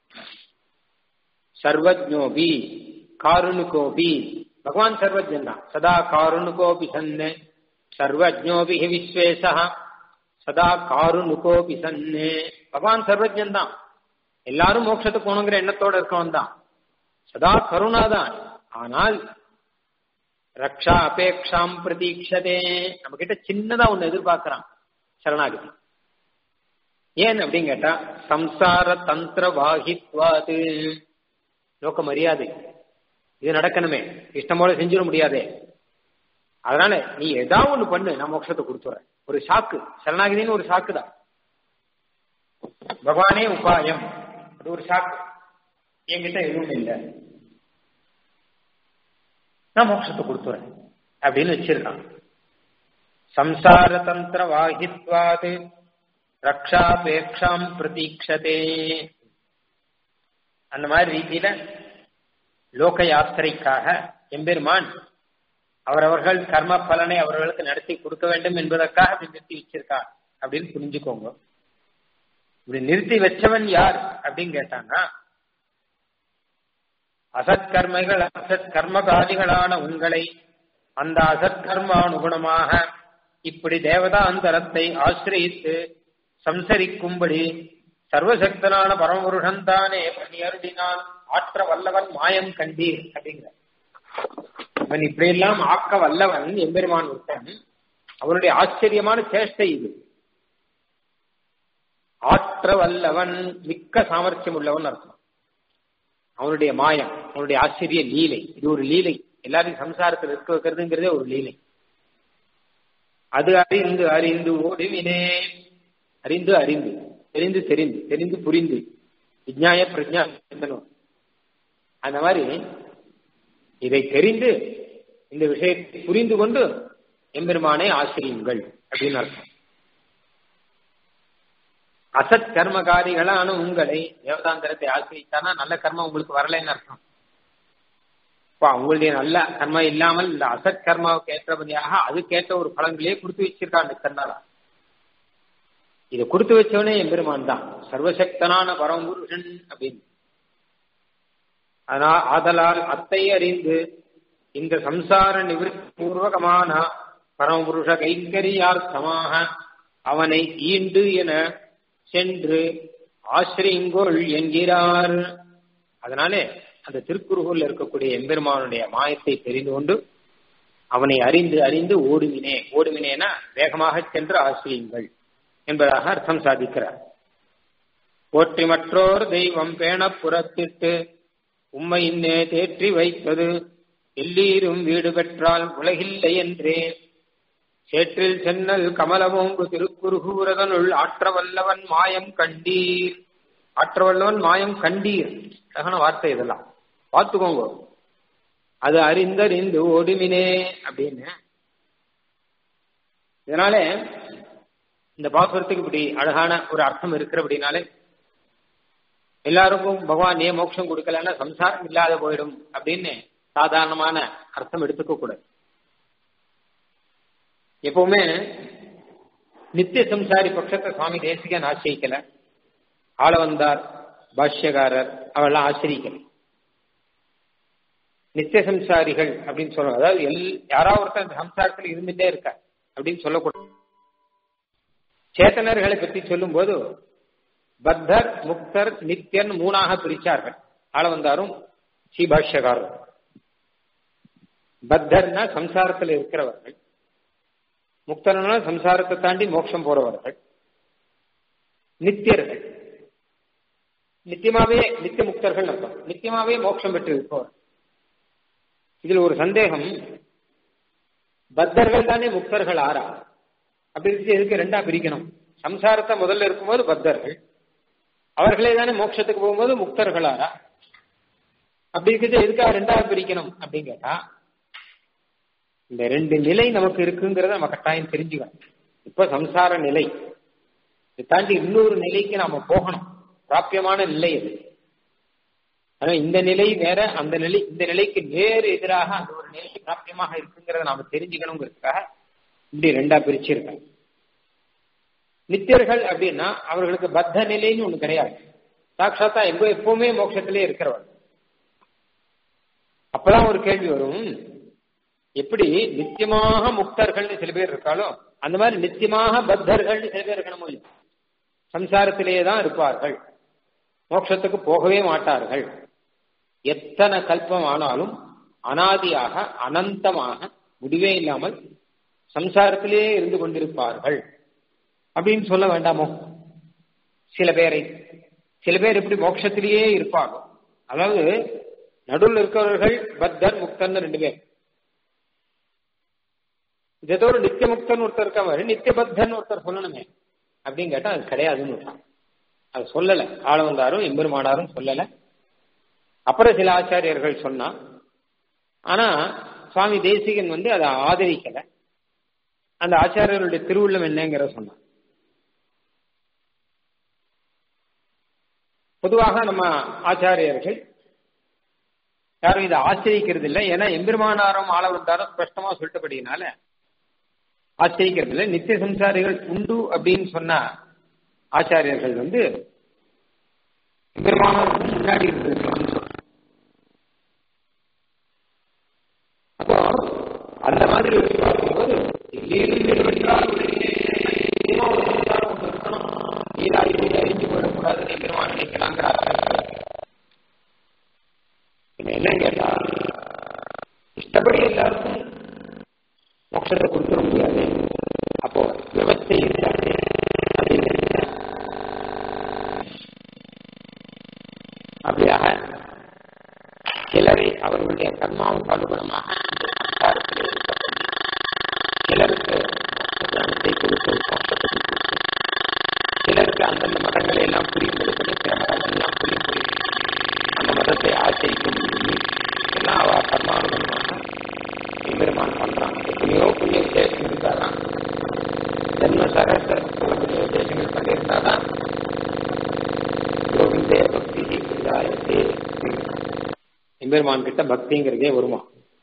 சர்வஜோபி காருணுகோபி பகவான் சர்வஜன் தான் சதா காருணுகோபி சன்னு சர்வஜோபி விஸ்வேசா சதா காருணுகோபி சன்னு பகவான் சர்வஜன் தான் எல்லாரும் மோட்சத்துக்கு போகணுங்கிற எண்ணத்தோட இருக்கவன் தான் சதா கருணா தான் ஆனால் ரக்ஷா அபேக்ஷாம் பிரதீட்சதே நம்ம கிட்ட சின்னதா ஒண்ணு எதிர்பார்க்கிறான் சரணாகதி ஏன் அப்படின்னு கேட்டா சம்சார தந்திர வாகித்வாது லோக மரியாதை இது நடக்கணுமே இஷ்டம் போல செஞ்சிட முடியாதே அதனால நீ ஏதாவது ஒண்ணு பண்ணு நான் மோட்சத்தை கொடுத்துறேன் ஒரு சாக்கு சரணாகிதின்னு ஒரு சாக்கு தான் பகவானே உபாயம் அது ஒரு சாக்கு என்கிட்ட எதுவும் இல்லை நான் மோட்சத்தை கொடுத்துறேன் அப்படின்னு வச்சிருக்கான் சம்சார தந்திர வாகித்வாது ரக்ஷாபேக்ஷாம் பிரதீட்சதே அந்த மாதிரி ரீதியில லோக யாத்திரைக்காக எம்பெருமான் அவரவர்கள் கர்ம பலனை அவர்களுக்கு நடத்தி கொடுக்க வேண்டும் என்பதற்காக அப்படி நிறுத்தி வச்சிருக்கான் அப்படின்னு புரிஞ்சுக்கோங்க இப்படி நிறுத்தி வச்சவன் யார் அப்படின்னு கேட்டான்னா அசத்கர்மைகள் அசத் கர்மகாதிகளான உங்களை அந்த அசத்கர்மானுகுணமாக இப்படி தேவதா அந்தரத்தை ஆசிரியித்து சம்சரிக்கும்படி சர்வசக்தனான பரமபுருஷன் தானே பண்ணி அருளினால் ஆற்ற வல்லவன் மாயம் கண்டீர் அப்படிங்கிற இவன் இப்படியெல்லாம் ஆக்க வல்லவன் எம்பெருமான் ஒருத்தன் அவனுடைய ஆச்சரியமான சேஷ்டை இது ஆற்ற வல்லவன் மிக்க சாமர்த்தியம் உள்ளவன் அர்த்தம் அவனுடைய மாயம் அவனுடைய ஆச்சரிய லீலை இது ஒரு லீலை எல்லாரையும் சம்சாரத்தில் இருக்க வைக்கிறதுங்கிறதே ஒரு லீலை அது அறிந்து அறிந்து ஓடுவினே அறிந்து அறிந்து தெரிந்து தெரிந்து தெரிந்து புரிந்து விஜ்ஞாய பிரஜா அந்த மாதிரி இதை தெரிந்து இந்த விஷயத்தை புரிந்து கொண்டு எம்பெருமானை ஆசிரியுங்கள் அப்படின்னு அர்த்தம் அசத் கர்மகாரிகளான உங்களை தேவதாந்தரத்தை ஆசிரித்தானா நல்ல கர்மம் உங்களுக்கு வரலைன்னு அர்த்தம் இப்போ அவங்களுடைய நல்ல கர்மம் இல்லாமல் இந்த அசத் கர்மாவுக்கு ஏற்றபடியாக அதுக்கேற்ற ஒரு பலன்களையே கொடுத்து வச்சிருக்காங்க கர்ணாலா இதை கொடுத்து வச்சவனே எம்பெருமான் தான் சர்வசக்தனான பரமபுருஷன் அப்படின்னு அதனால் ஆதலால் அத்தை அறிந்து இந்த சம்சார நிவிருத்தி பூர்வகமான பரமபுருஷ கைங்கரியார்த்தமாக அவனை ஈண்டு என சென்று ஆசிரியங்கோள் என்கிறார் அதனாலே அந்த திருக்குறுகூர்ல இருக்கக்கூடிய எம்பெருமானுடைய மாயத்தை தெரிந்து கொண்டு அவனை அறிந்து அறிந்து ஓடுவினே ஓடுவினேனா வேகமாக சென்று ஆசிரியுங்கள் என்பதாக அர்த்தம் சாதிக்கிறார் போற்றி மற்றோர் தெய்வம் பேண புறத்திட்டு உம்மை இன்னே தேற்றி வைத்தது எல்லீரும் வீடு பெற்றால் உலகில்லை என்றே சேற்றில் சென்னல் கமலமோங்கு திருக்குறுகூரதனுள் ஆற்றவல்லவன் மாயம் கண்டீர் ஆற்றவல்லவன் மாயம் கண்டீர் அழகான வார்த்தை இதெல்லாம் பார்த்துக்கோங்க அது அறிந்தறிந்து ஓடுமினே அப்படின்னு இதனால இந்த பாசுரத்துக்கு இப்படி அழகான ஒரு அர்த்தம் இருக்கிறபடினாலே எல்லாருக்கும் பகவான் ஏன் மோட்சம் கொடுக்கலன்னா சம்சாரம் இல்லாத போயிடும் அப்படின்னு சாதாரணமான அர்த்தம் எடுத்துக்க கூடாது எப்பவுமே நித்திய சம்சாரி பட்சத்தை சுவாமி தேசிகன் ஆசிரிக்கல ஆளவந்தார் பாஷ்யகாரர் அவெல்லாம் ஆசிரிக்கல நித்திய சம்சாரிகள் அப்படின்னு சொல்றாங்க அதாவது எல் யாராவது ஒருத்தர் அந்த சம்சாரத்தில் இருந்துட்டே இருக்க அப்படின்னு சொல்லக்கூடாது சேத்தனர்களை பற்றி சொல்லும் போது பத்தர் முக்தர் நித்தியன் மூணாக பிரிச்சார்கள் ஆளவந்தாரும் ஸ்ரீபாஷ்யகாரரும் பத்தர்னா சம்சாரத்தில் இருக்கிறவர்கள் முக்தர்னா சம்சாரத்தை தாண்டி மோட்சம் போறவர்கள் நித்தியர்கள் நித்தியமாவே நித்திய முக்தர்கள் அர்த்தம் நித்தியமாவே மோட்சம் பெற்று இருப்பவர் இதுல ஒரு சந்தேகம் பத்தர்கள் தானே முக்தர்கள் ஆறா அப்படி இருக்கு எதுக்கு ரெண்டா பிரிக்கணும் சம்சாரத்தை முதல்ல இருக்கும்போது பத்தர்கள் அவர்களே தானே மோட்சத்துக்கு போகும்போது முக்தர்கள் ஆறா அப்படி இருக்குது எதுக்காக ரெண்டாவது பிரிக்கணும் அப்படின்னு கேட்டா இந்த ரெண்டு நிலை நமக்கு இருக்குங்கிறத நம்ம கட்டாயம் தெரிஞ்சுக்கணும் இப்ப சம்சார நிலை இதை தாண்டி இன்னொரு நிலைக்கு நாம போகணும் பிராபியமான நிலை அது ஆனா இந்த நிலை வேற அந்த நிலை இந்த நிலைக்கு நேர் எதிராக அந்த ஒரு நிலை பிராபியமாக இருக்குங்கிறத நாம தெரிஞ்சுக்கணுங்கிறதுக்காக இப்படி ரெண்டா பிரிச்சிருக்காங்க நித்தியர்கள் அப்படின்னா அவர்களுக்கு பத்த நிலைன்னு ஒண்ணு கிடையாது சாட்சாத்தா எங்க எப்பவுமே மோட்சத்திலே இருக்கிறவர் அப்பதான் ஒரு கேள்வி வரும் எப்படி நித்தியமாக முக்தர்கள்னு சில பேர் இருக்காளோ அந்த மாதிரி நித்தியமாக பத்தர்கள்னு சில பேர் இருக்கணும் இல்லையா சம்சாரத்திலேயே தான் இருப்பார்கள் மோட்சத்துக்கு போகவே மாட்டார்கள் எத்தனை கல்பம் ஆனாலும் அனாதியாக அனந்தமாக முடிவே இல்லாமல் சம்சாரத்திலேயே இருந்து கொண்டிருப்பார்கள் அப்படின்னு சொல்ல வேண்டாமோ சில பேரை சில பேர் எப்படி மோட்சத்திலேயே இருப்பாங்க அதாவது நடுவில் இருக்கிறவர்கள் பத்தர் முக்தன் ரெண்டு பேர் ஏதோ ஒரு நித்திய முக்தன் ஒருத்தர் இருக்க மாதிரி நித்திய பத்தன் ஒருத்தர் சொல்லணுமே அப்படின்னு கேட்டா அது கிடையாதுன்னு விட்டான் அது சொல்லல ஆளவந்தாரும் எம்பெருமானாரும் சொல்லல அப்புறம் சில ஆச்சாரியர்கள் சொன்னா ஆனா சுவாமி தேசிகன் வந்து அதை ஆதரிக்கல அந்த ஆச்சாரியர்களுடைய திருவுள்ளம் என்னங்கிற சொன்னான் பொதுவாக நம்ம ஆச்சாரியர்கள் யாரும் இதை ஆச்சரிக்கிறது இல்லை ஏன்னா எம்பெருமானாரும் ஆளவந்தாரும் ஸ்பஷ்டமா சொல்லிட்டபடினால ஆச்சரிக்கிறது இல்லை நித்திய சம்சாரிகள் உண்டு அப்படின்னு சொன்ன ஆச்சாரியர்கள் வந்து எம்பெருமானாருக்கு முன்னாடி இருந்திருக்கலாம்னு சொல்றாங்க அப்போ அந்த மாதிரி வச்சு பார்க்கும்போது நீராடி அறிஞ்சு போயிடக்கூடாதுன்னு எம்பெருமான் நினைக்கலாங்கிற என்ன கேட்டா இஷ்டப்படி எல்லாருக்கும் மோட்சத்தை கொடுத்துட முடியாது அப்போ விவசாய இருக்காது அப்படின்னு அப்படியாக சிலரை அவர்களுடைய கர்மாவுக்கு அனுகுணமாக சம்சாரத்தில் இருக்கக்கூடிய சிலருக்கு ஞானத்தை கொடுத்து மோட்சத்தை கொடுத்து சிலருக்கு அந்தந்த மதங்களை எல்லாம் புரியும்படி பண்ணி சில மதங்கள் எல்லாம் புரியும் புரியும் அந்த மதத்தை ஆச்சரிக்க முடியும் எல்லாம் அவ கர்மானுகுணமாக பெருமான் பண்றான் எத்தனையோ புண்ணிய விசேஷம் இருக்காதான் ஜென்ம சகச புண்ணிய விசேஷங்கள் பண்ணியிருந்தாதான் கோவிந்தே பக்தி புரிதாயத்தே எம்பெருமான் கிட்ட பக்திங்கிறதே வருமா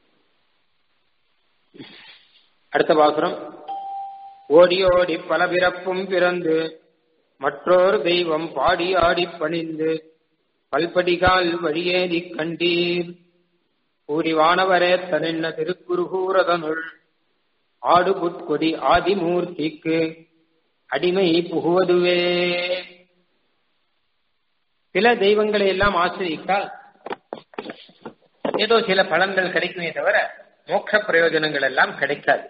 அடுத்த பாசுரம் ஓடி ஓடி பல பிறப்பும் பிறந்து மற்றொரு தெய்வம் பாடி ஆடி பணிந்து பல்படிகால் வழியேறி கண்டீர் கூறி வானவரே தனின்ன திருக்குறுகூரதனுள் ஆடு புட்கொடி ஆதிமூர்த்திக்கு அடிமை புகுவதுவே சில தெய்வங்களை எல்லாம் ஆசிரியித்தால் ஏதோ சில பலன்கள் கிடைக்குமே தவிர மோட்ச பிரயோஜனங்கள் எல்லாம் கிடைக்காது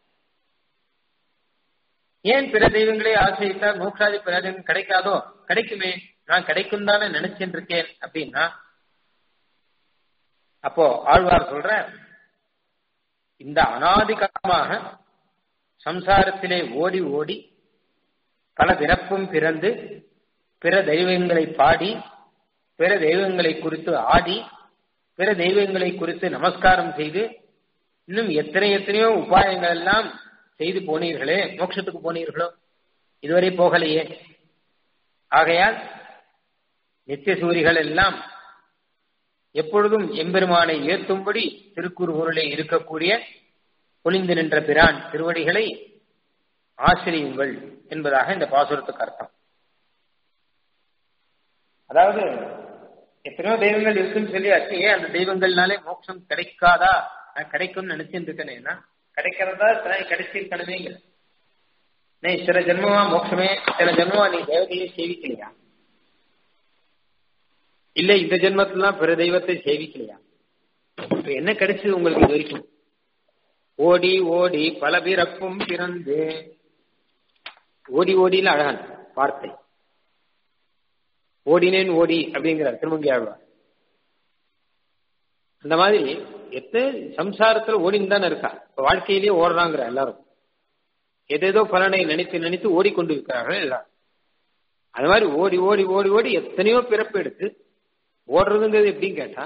ஏன் பிற தெய்வங்களை ஆசிரித்தால் மோட்சாதி பிரயோஜனம் கிடைக்காதோ கிடைக்குமே நான் கிடைக்கும் தானே நினைச்சிட்டு இருக்கேன் அப்படின்னா அப்போ ஆழ்வார் சொல்ற இந்த அனாதி காலமாக சம்சாரத்திலே ஓடி ஓடி பல பிறப்பும் பிறந்து பிற தெய்வங்களை பாடி பிற தெய்வங்களை குறித்து ஆடி பிற தெய்வங்களை குறித்து நமஸ்காரம் செய்து இன்னும் எத்தனை எத்தனையோ உபாயங்கள் எல்லாம் செய்து போனீர்களே மோட்சத்துக்கு போனீர்களோ இதுவரை போகலையே ஆகையால் நித்திய சூரிகள் எல்லாம் எப்பொழுதும் எம்பெருமானை ஏற்றும்படி திருக்குறுகூரிலே இருக்கக்கூடிய பொலிந்து நின்ற பிரான் திருவடிகளை ஆசிரியுங்கள் என்பதாக இந்த பாசுரத்துக்கு அர்த்தம் அதாவது எத்தனையோ தெய்வங்கள் இருக்குன்னு சொல்லியாச்சு ஏன் அந்த தெய்வங்கள்னாலே மோட்சம் கிடைக்காதா நான் கிடைக்கும்னு நினைச்சுட்டு இருக்கேன்னா கிடைக்கிறதா கிடைச்சிருக்கணுமே நீ சில ஜென்மமா மோட்சமே சில ஜென்மமா நீ தேவதையை சேவிக்கலையா இல்ல இந்த ஜென்மத்துல பிற தெய்வத்தை சேவிக்கலையா இப்ப என்ன கிடைச்சது உங்களுக்கு இது வரைக்கும் ஓடி ஓடி பல பிறப்பும் பிறந்து ஓடி ஓடியில் அழகன் வார்த்தை ஓடினேன் ஓடி அப்படிங்கிறார் திருமங்கி ஆழ்வார் அந்த மாதிரி எத்தனை சம்சாரத்துல ஓடின்னு தானே இருக்கா இப்ப வாழ்க்கையிலேயே ஓடுறாங்கிற எல்லாரும் எதேதோ பலனை நினைத்து நினைத்து ஓடிக்கொண்டு இருக்கிறார்கள் எல்லாரும் அது மாதிரி ஓடி ஓடி ஓடி ஓடி எத்தனையோ பிறப்பு எடுத்து ஓடுறதுங்கிறது எப்படின்னு கேட்டா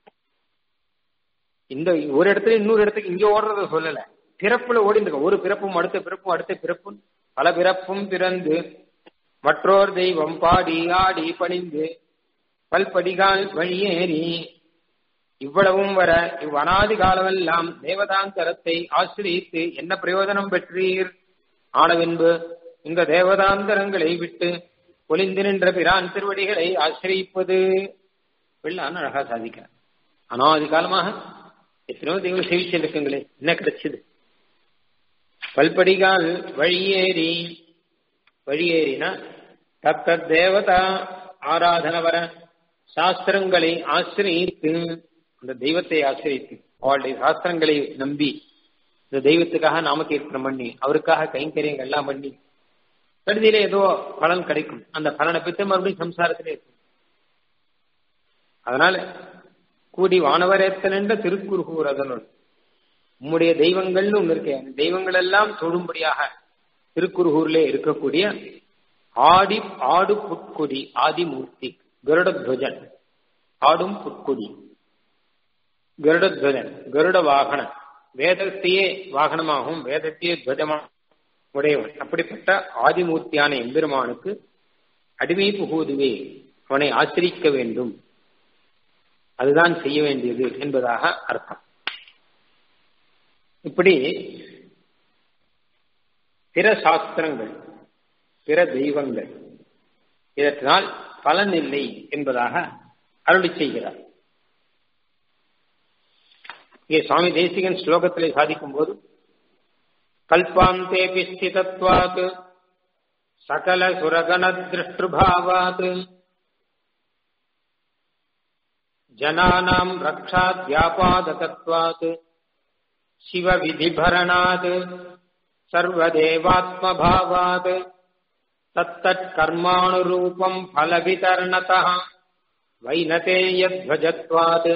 இந்த ஒரு இடத்துல இன்னொரு இடத்துக்கு இங்க ஓடுறத சொல்லல பிறப்புல ஓடி இருக்க ஒரு பிறப்பும் அடுத்த பிறப்பும் அடுத்த பிறப்பும் பல பிறப்பும் பிறந்து மற்றோர் தெய்வம் பாடி ஆடி பணிந்து பல்படிகால் வழியேறி இவ்வளவும் வர இவ்வனாதி காலமெல்லாம் தேவதாந்தரத்தை ஆசிரியத்து என்ன பிரயோஜனம் பெற்றீர் ஆனவென்பு இந்த தேவதாந்தரங்களை விட்டு ஒளிந்து நின்ற பிரான் திருவடிகளை ஆசிரியிப்பது பிள்ளான்னு அழகா சாதிக்கிறார் அனாதி காலமாக எத்தனையோ தெய்வம் சேவிச்சு இருக்குங்களே என்ன கிடைச்சது பல்படிகால் வழியேறி வழியேறினா தத்த தேவதா ஆராதன வர சாஸ்திரங்களை ஆசிரியத்து அந்த தெய்வத்தை ஆசிரியத்து அவளுடைய சாஸ்திரங்களை நம்பி இந்த தெய்வத்துக்காக நாமகீர்த்தனம் பண்ணி அவருக்காக கைங்கரியங்கள் எல்லாம் பண்ணி கருதியில ஏதோ பலன் கிடைக்கும் அந்த பலனை பெற்று மறுபடியும் சம்சாரத்திலே இருக்கும் அதனால கூடி வானவரேத்தன் என்ற திருக்குறுகூர் அதனுள் உம்முடைய தெய்வங்கள்னு ஒண்ணு இருக்கே அந்த தெய்வங்கள் எல்லாம் தொழும்படியாக திருக்குறுகூர்ல இருக்கக்கூடிய ஆடி ஆடு புட்கொடி ஆதிமூர்த்தி கருடத்வஜன் ஆடும் புட்கொடி கருடத்வஜன் கருட வாகனன் வேதத்தையே வாகனமாகவும் வேதத்தையே துவஜமாக உடையவன் அப்படிப்பட்ட ஆதிமூர்த்தியான எம்பெருமானுக்கு அடிமை புகுதுவே அவனை ஆசிரிக்க வேண்டும் அதுதான் செய்ய வேண்டியது என்பதாக அர்த்தம் இப்படி பிற சாஸ்திரங்கள் பிற தெய்வங்கள் இதனால் பலன் இல்லை என்பதாக அருளி செய்கிறார் இங்கே சுவாமி தேசிகன் ஸ்லோகத்திலே சாதிக்கும் போது கல்பாந்தேபி ஸ்திதத்வாத் சகல சுரகண திருஷ்டுபாவாத் ஜனானாம் ரக்ஷாத்யாபாதகத்வாத் சிவ விதிபரணாத் சர்வதேவாத்மபாவாத் தத்தத் கர்மாணுரூபம் ஃபலவிதர்ணதः வைனதேயத்வஜத்வாத்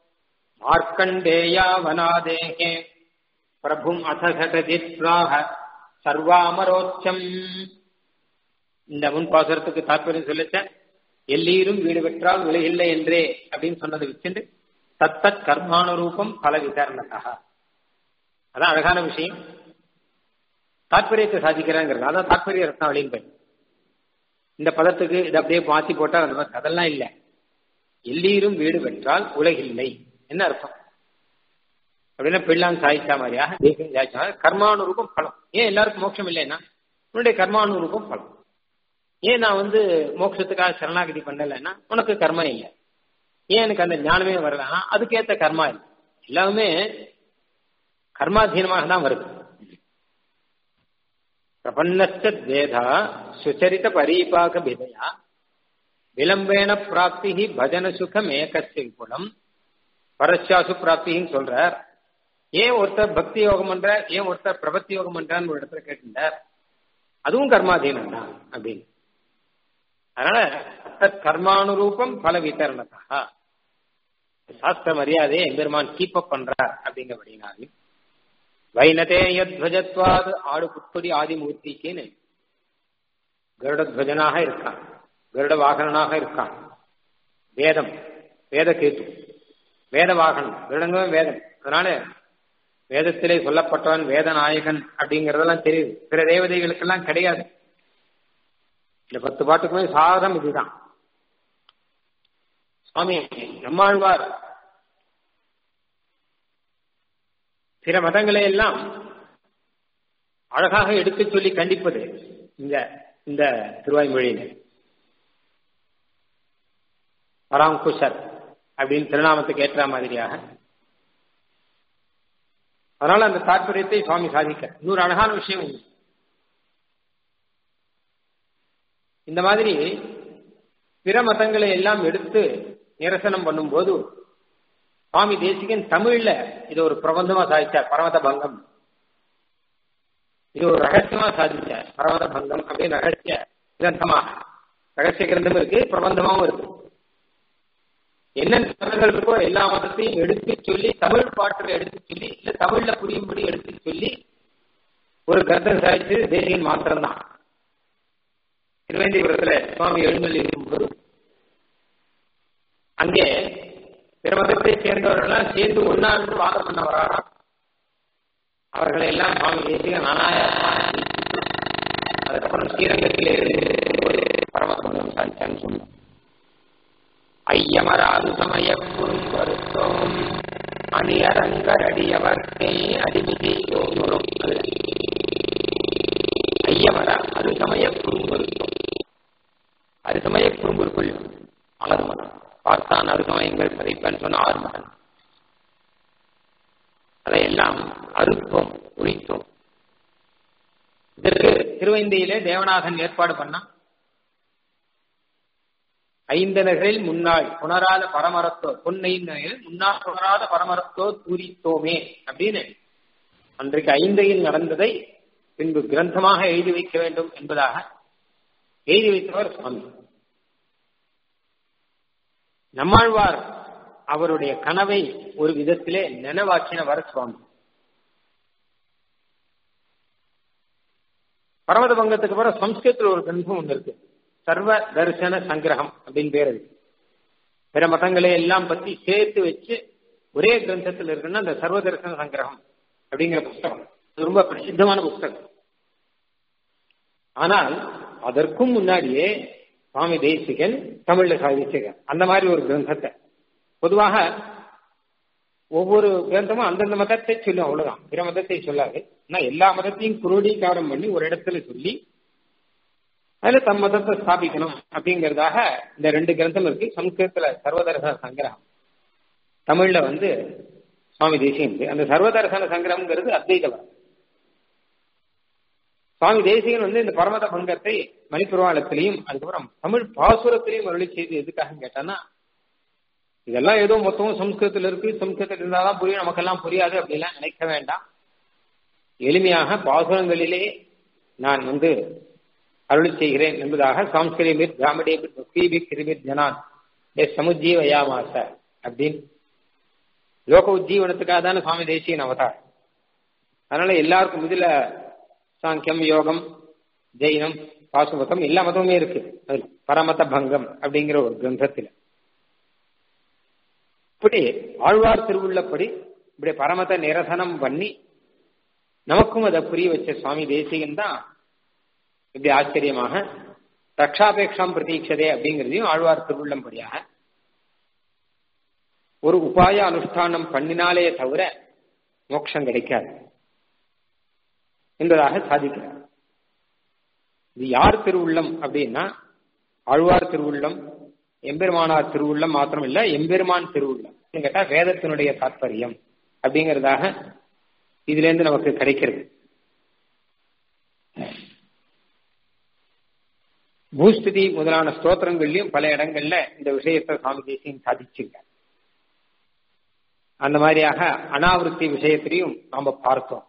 மார்க்கண்டேயாவனாதேகே பிரபும் அத சகதித்வாக சர்வாமரோச்சம் இந்த முன் பாசுரத்துக்கு தாற்பயம் சொல்லச்ச எல்லீரும் வீடு பெற்றால் உலகில்லை என்றே அப்படின்னு சொன்னதை வச்சுட்டு தத்தத் கர்மானுரூபம் பல விதரணத்தா அதான் அழகான விஷயம் தாற்பயத்தை சாதிக்கிறாங்கிறது அதான் தாற்பரிய ரத்னாவளியின் பெண் இந்த பதத்துக்கு இதை அப்படியே மாத்தி போட்டா அந்த மாதிரி அதெல்லாம் இல்லை எல்லீரும் வீடு பெற்றால் உலகில்லை என்ன அர்த்தம் அப்படின்னா பிள்ளான் சாய்ச்சா மாதிரியாக தேசம் சாய்ச்சா கர்மானுரூபம் பலம் ஏன் எல்லாருக்கும் மோட்சம் இல்லைன்னா உன்னுடைய கர்மானுரூபம் பலம் ஏன் நான் வந்து மோட்சத்துக்காக சரணாகதி பண்ணலைன்னா உனக்கு கர்மா இல்லை ஏன் எனக்கு அந்த ஞானமே வரலன்னா அதுக்கேற்ற கர்மா இல்லை எல்லாமே கர்மாதீனமாக தான் வருது பிரபன்னஸ்தேதா சுச்சரித பரீபாக விதையா விளம்பேன பிராப்தி பஜன சுகம் ஏகஸ்ய குணம் பரஸ்யாசு பிராப்தின்னு சொல்றார் ஏன் ஒருத்தர் பக்தி யோகம் பண்ற ஏன் ஒருத்தர் பிரபத்தி யோகம் பண்றான்னு ஒரு இடத்துல கேட்டிருந்தார் அதுவும் கர்மாதீனம் தான் அப்படின்னு அதனால தத் கர்மானுரூபம் பல வித்தரணத்தா சாஸ்திர மரியாதையை எம்பெருமான் கீப் அப் பண்றார் அப்படிங்கிறபடினாலே வைனதே யத்வஜத்வாது ஆடு புட்பொடி ஆதிமூர்த்திக்குன்னு கருடத்வஜனாக இருக்கான் கருட வாகனனாக இருக்கான் வேதம் வேத கேத்து வேத வாகனம் கருடங்களும் வேதம் அதனால வேதத்திலே சொல்லப்பட்டவன் வேதநாயகன் அப்படிங்கறதெல்லாம் தெரியுது பிற தேவதைகளுக்கெல்லாம் கிடையாது இந்த பத்து பாட்டுக்குமே சாரம் இதுதான் சுவாமி நம்மாழ்வார் பிற மதங்களை எல்லாம் அழகாக எடுத்துச் சொல்லி கண்டிப்பது இந்த இந்த திருவாய்மொழியில பராங்குஷர் அப்படின்னு திருநாமத்துக்கு ஏற்ற மாதிரியாக அதனால அந்த தாற்பயத்தை சுவாமி சாதிக்க இன்னொரு அழகான விஷயம் உண்டு இந்த மாதிரி பிற மதங்களை எல்லாம் எடுத்து நிரசனம் பண்ணும்போது சுவாமி தேசிகன் தமிழ்ல இது ஒரு பிரபந்தமா சாதிச்சார் பரமத பங்கம் இது ஒரு ரகசியமா சாதிச்சார் பரமத பங்கம் அப்படின்னு ரகசிய கிரந்தமா ரகசிய கிரந்தம் இருக்கு பிரபந்தமாவும் இருக்கு என்னென்ன மதங்கள் இருக்கோ எல்லா மதத்தையும் எடுத்து சொல்லி தமிழ் பாட்டுல எடுத்து சொல்லி இல்ல தமிழ்ல புரியும்படி எடுத்து சொல்லி ஒரு கிரந்தம் சாதிச்சு தேசியன் மாத்திரம்தான் திருவேந்திபுரத்துல சுவாமி எழுந்தல் இருக்கும்போது அங்கே பிற மதத்தை சேர்ந்தவர்கள்லாம் சேர்ந்து ஒன்னாண்டு வாதம் பண்ண வராராம் அவர்களை எல்லாம் சுவாமி தேசிக நானாயமா அதுக்கப்புறம் ஸ்ரீரங்கத்திலே ஒரு பரமபதம் சாதிச்சான்னு சொன்னோம் ஐயமராது சமயப்புறும் வருத்தோம் அணியரங்கரடியவர்க்கே அடிமிதி யோகுரும் ஐயமரா அது சமய குறும்பொருத்தம் அது சமய குறும்பொருக்குள் ஆறு மகன் பார்த்தான் அது சமயங்கள் பதைப்பன் சொன்ன ஆறு மகன் அதையெல்லாம் அறுத்தோம் ஒழித்தோம் இதற்கு திருவைந்தையிலே தேவநாதன் ஏற்பாடு பண்ணான் ஐந்தனர்களில் முன்னாள் புணராத பரமரத்தோ பொன்னைந்தனில் முன்னாள் புணராத பரமரத்தோ தூரித்தோமே அப்படின்னு அன்றைக்கு ஐந்தையில் நடந்ததை பின்பு கிரந்தமாக எழுதி வைக்க வேண்டும் என்பதாக எழுதி வைத்தவர் சுவாமி நம்மாழ்வார் அவருடைய கனவை ஒரு விதத்திலே நினைவாக்கினவர் சுவாமி பர்வத பங்கத்துக்கு அப்புறம் சம்ஸ்கிருத்தில் ஒரு கிரந்தம் ஒன்று இருக்கு சர்வ தரிசன சங்கிரகம் அப்படின்னு பேர் இருக்கு பிற மதங்களை எல்லாம் பத்தி சேர்த்து வச்சு ஒரே கிரந்தத்தில் இருக்குன்னா அந்த சர்வ தரிசன சங்கிரகம் அப்படிங்கிற புஸ்தகம் ரொம்ப பிரசித்தமான புஸ்தகம் ஆனால் அதற்கும் முன்னாடியே சுவாமி தேசிகன் தமிழ்ல சாதிச்சிருக்க அந்த மாதிரி ஒரு கிரந்தத்தை பொதுவாக ஒவ்வொரு கிரந்தமும் அந்தந்த மதத்தை சொல்லும் அவ்வளவுதான் பிற மதத்தை சொல்லாது ஆனா எல்லா மதத்தையும் குரோடீகாரம் பண்ணி ஒரு இடத்துல சொல்லி அதுல தம் மதத்தை ஸ்தாபிக்கணும் அப்படிங்கறதாக இந்த ரெண்டு கிரந்தம் இருக்கு சம்ஸ்கிருதத்துல சர்வதர்சன சங்கிரகம் தமிழ்ல வந்து சுவாமி தேசியம் அந்த சர்வதர்சன சங்கிரகம்ங்கிறது அத்வைதம் சுவாமி தேசிகன் வந்து இந்த பரமத பங்கத்தை மணிப்புரவாளத்திலையும் அதுக்கப்புறம் தமிழ் பாசுரத்திலையும் அருளி செய்து எதுக்காக கேட்டான்னா இதெல்லாம் ஏதோ மொத்தமும் சம்ஸ்கிருதத்தில் இருக்கு சம்ஸ்கிருதத்தில் இருந்தாதான் புரியும் நமக்கெல்லாம் புரியாது அப்படிலாம் நினைக்க வேண்டாம் எளிமையாக பாசுரங்களிலே நான் வந்து அருளி செய்கிறேன் என்பதாக சாம்ஸ்கிரிமிர் பிராமடே பக்திபி கிருமிர் ஜனான் ஏ சமுஜீவயாமாச அப்படின்னு லோக உஜ்ஜீவனத்துக்காக தானே சுவாமி தேசியன் அவதார் அதனால எல்லாருக்கும் இதுல சாங்கியம் யோகம் ஜெயினம் பாசுமதம் எல்லா மதமுமே இருக்கு அதுல பரமத பங்கம் அப்படிங்கிற ஒரு கிரந்தத்தில் இப்படி ஆழ்வார் திருவுள்ளப்படி இப்படி பரமத நிரசனம் பண்ணி நமக்கும் அதை புரிய வச்ச சுவாமி தேசிகன் தான் இப்படி ஆச்சரியமாக ரக்ஷாபேக்ஷாம் பிரதீட்சதே அப்படிங்கிறதையும் ஆழ்வார் திருவுள்ளம்படியாக ஒரு உபாய அனுஷ்டானம் பண்ணினாலே தவிர மோட்சம் கிடைக்காது என்பதாக சாதிக்கிறார் இது யார் திருவுள்ளம் அப்படின்னா ஆழ்வார் திருவுள்ளம் எம்பெருமானார் திருவுள்ளம் மாத்திரம் இல்ல எம்பெருமான் திருவுள்ளம் கேட்டா வேதத்தினுடைய தாற்பயம் அப்படிங்கிறதாக இதுல இருந்து நமக்கு கிடைக்கிறது பூஸ்துதி முதலான ஸ்தோத்திரங்கள்லயும் பல இடங்கள்ல இந்த விஷயத்தை சுவாமி தேசியம் சாதிச்சிருக்கார் அந்த மாதிரியாக அனாவிருத்தி விஷயத்திலையும் நாம பார்த்தோம்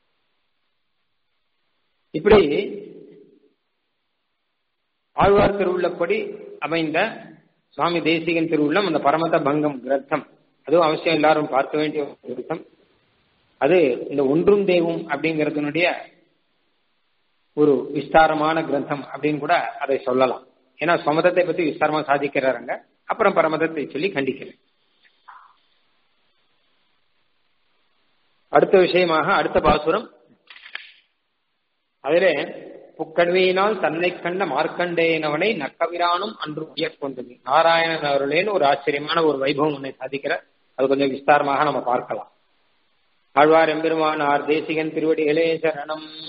இப்படி ஆழ்வார் திருவுள்ளப்படி அமைந்த சுவாமி தேசிகன் திருவுள்ளம் அந்த பரமத பங்கம் கிரந்தம் அதுவும் அவசியம் எல்லாரும் பார்க்க வேண்டிய ஒரு கிரந்தம் அது இந்த ஒன்றும் தெய்வம் அப்படிங்கிறதுனுடைய ஒரு விஸ்தாரமான கிரந்தம் அப்படின்னு கூட அதை சொல்லலாம் ஏன்னா சமதத்தை பத்தி விஸ்தாரமா சாதிக்கிறாருங்க அப்புறம் பரமதத்தை சொல்லி கண்டிக்கிறேன் அடுத்த விஷயமாக அடுத்த பாசுரம் அதிலே புக்கண்வியினால் தன்னை கண்ட மார்க்கண்டேயனவனை நக்கவிரானும் அன்று உயர் கொண்டது நாராயணன் அவர்களேன்னு ஒரு ஆச்சரியமான ஒரு வைபவம் ஒன்றை சாதிக்கிற அது கொஞ்சம் விஸ்தாரமாக நம்ம பார்க்கலாம் ஆழ்வார் எம்பெருமானார் தேசிகன் திருவடிகளே சரணம்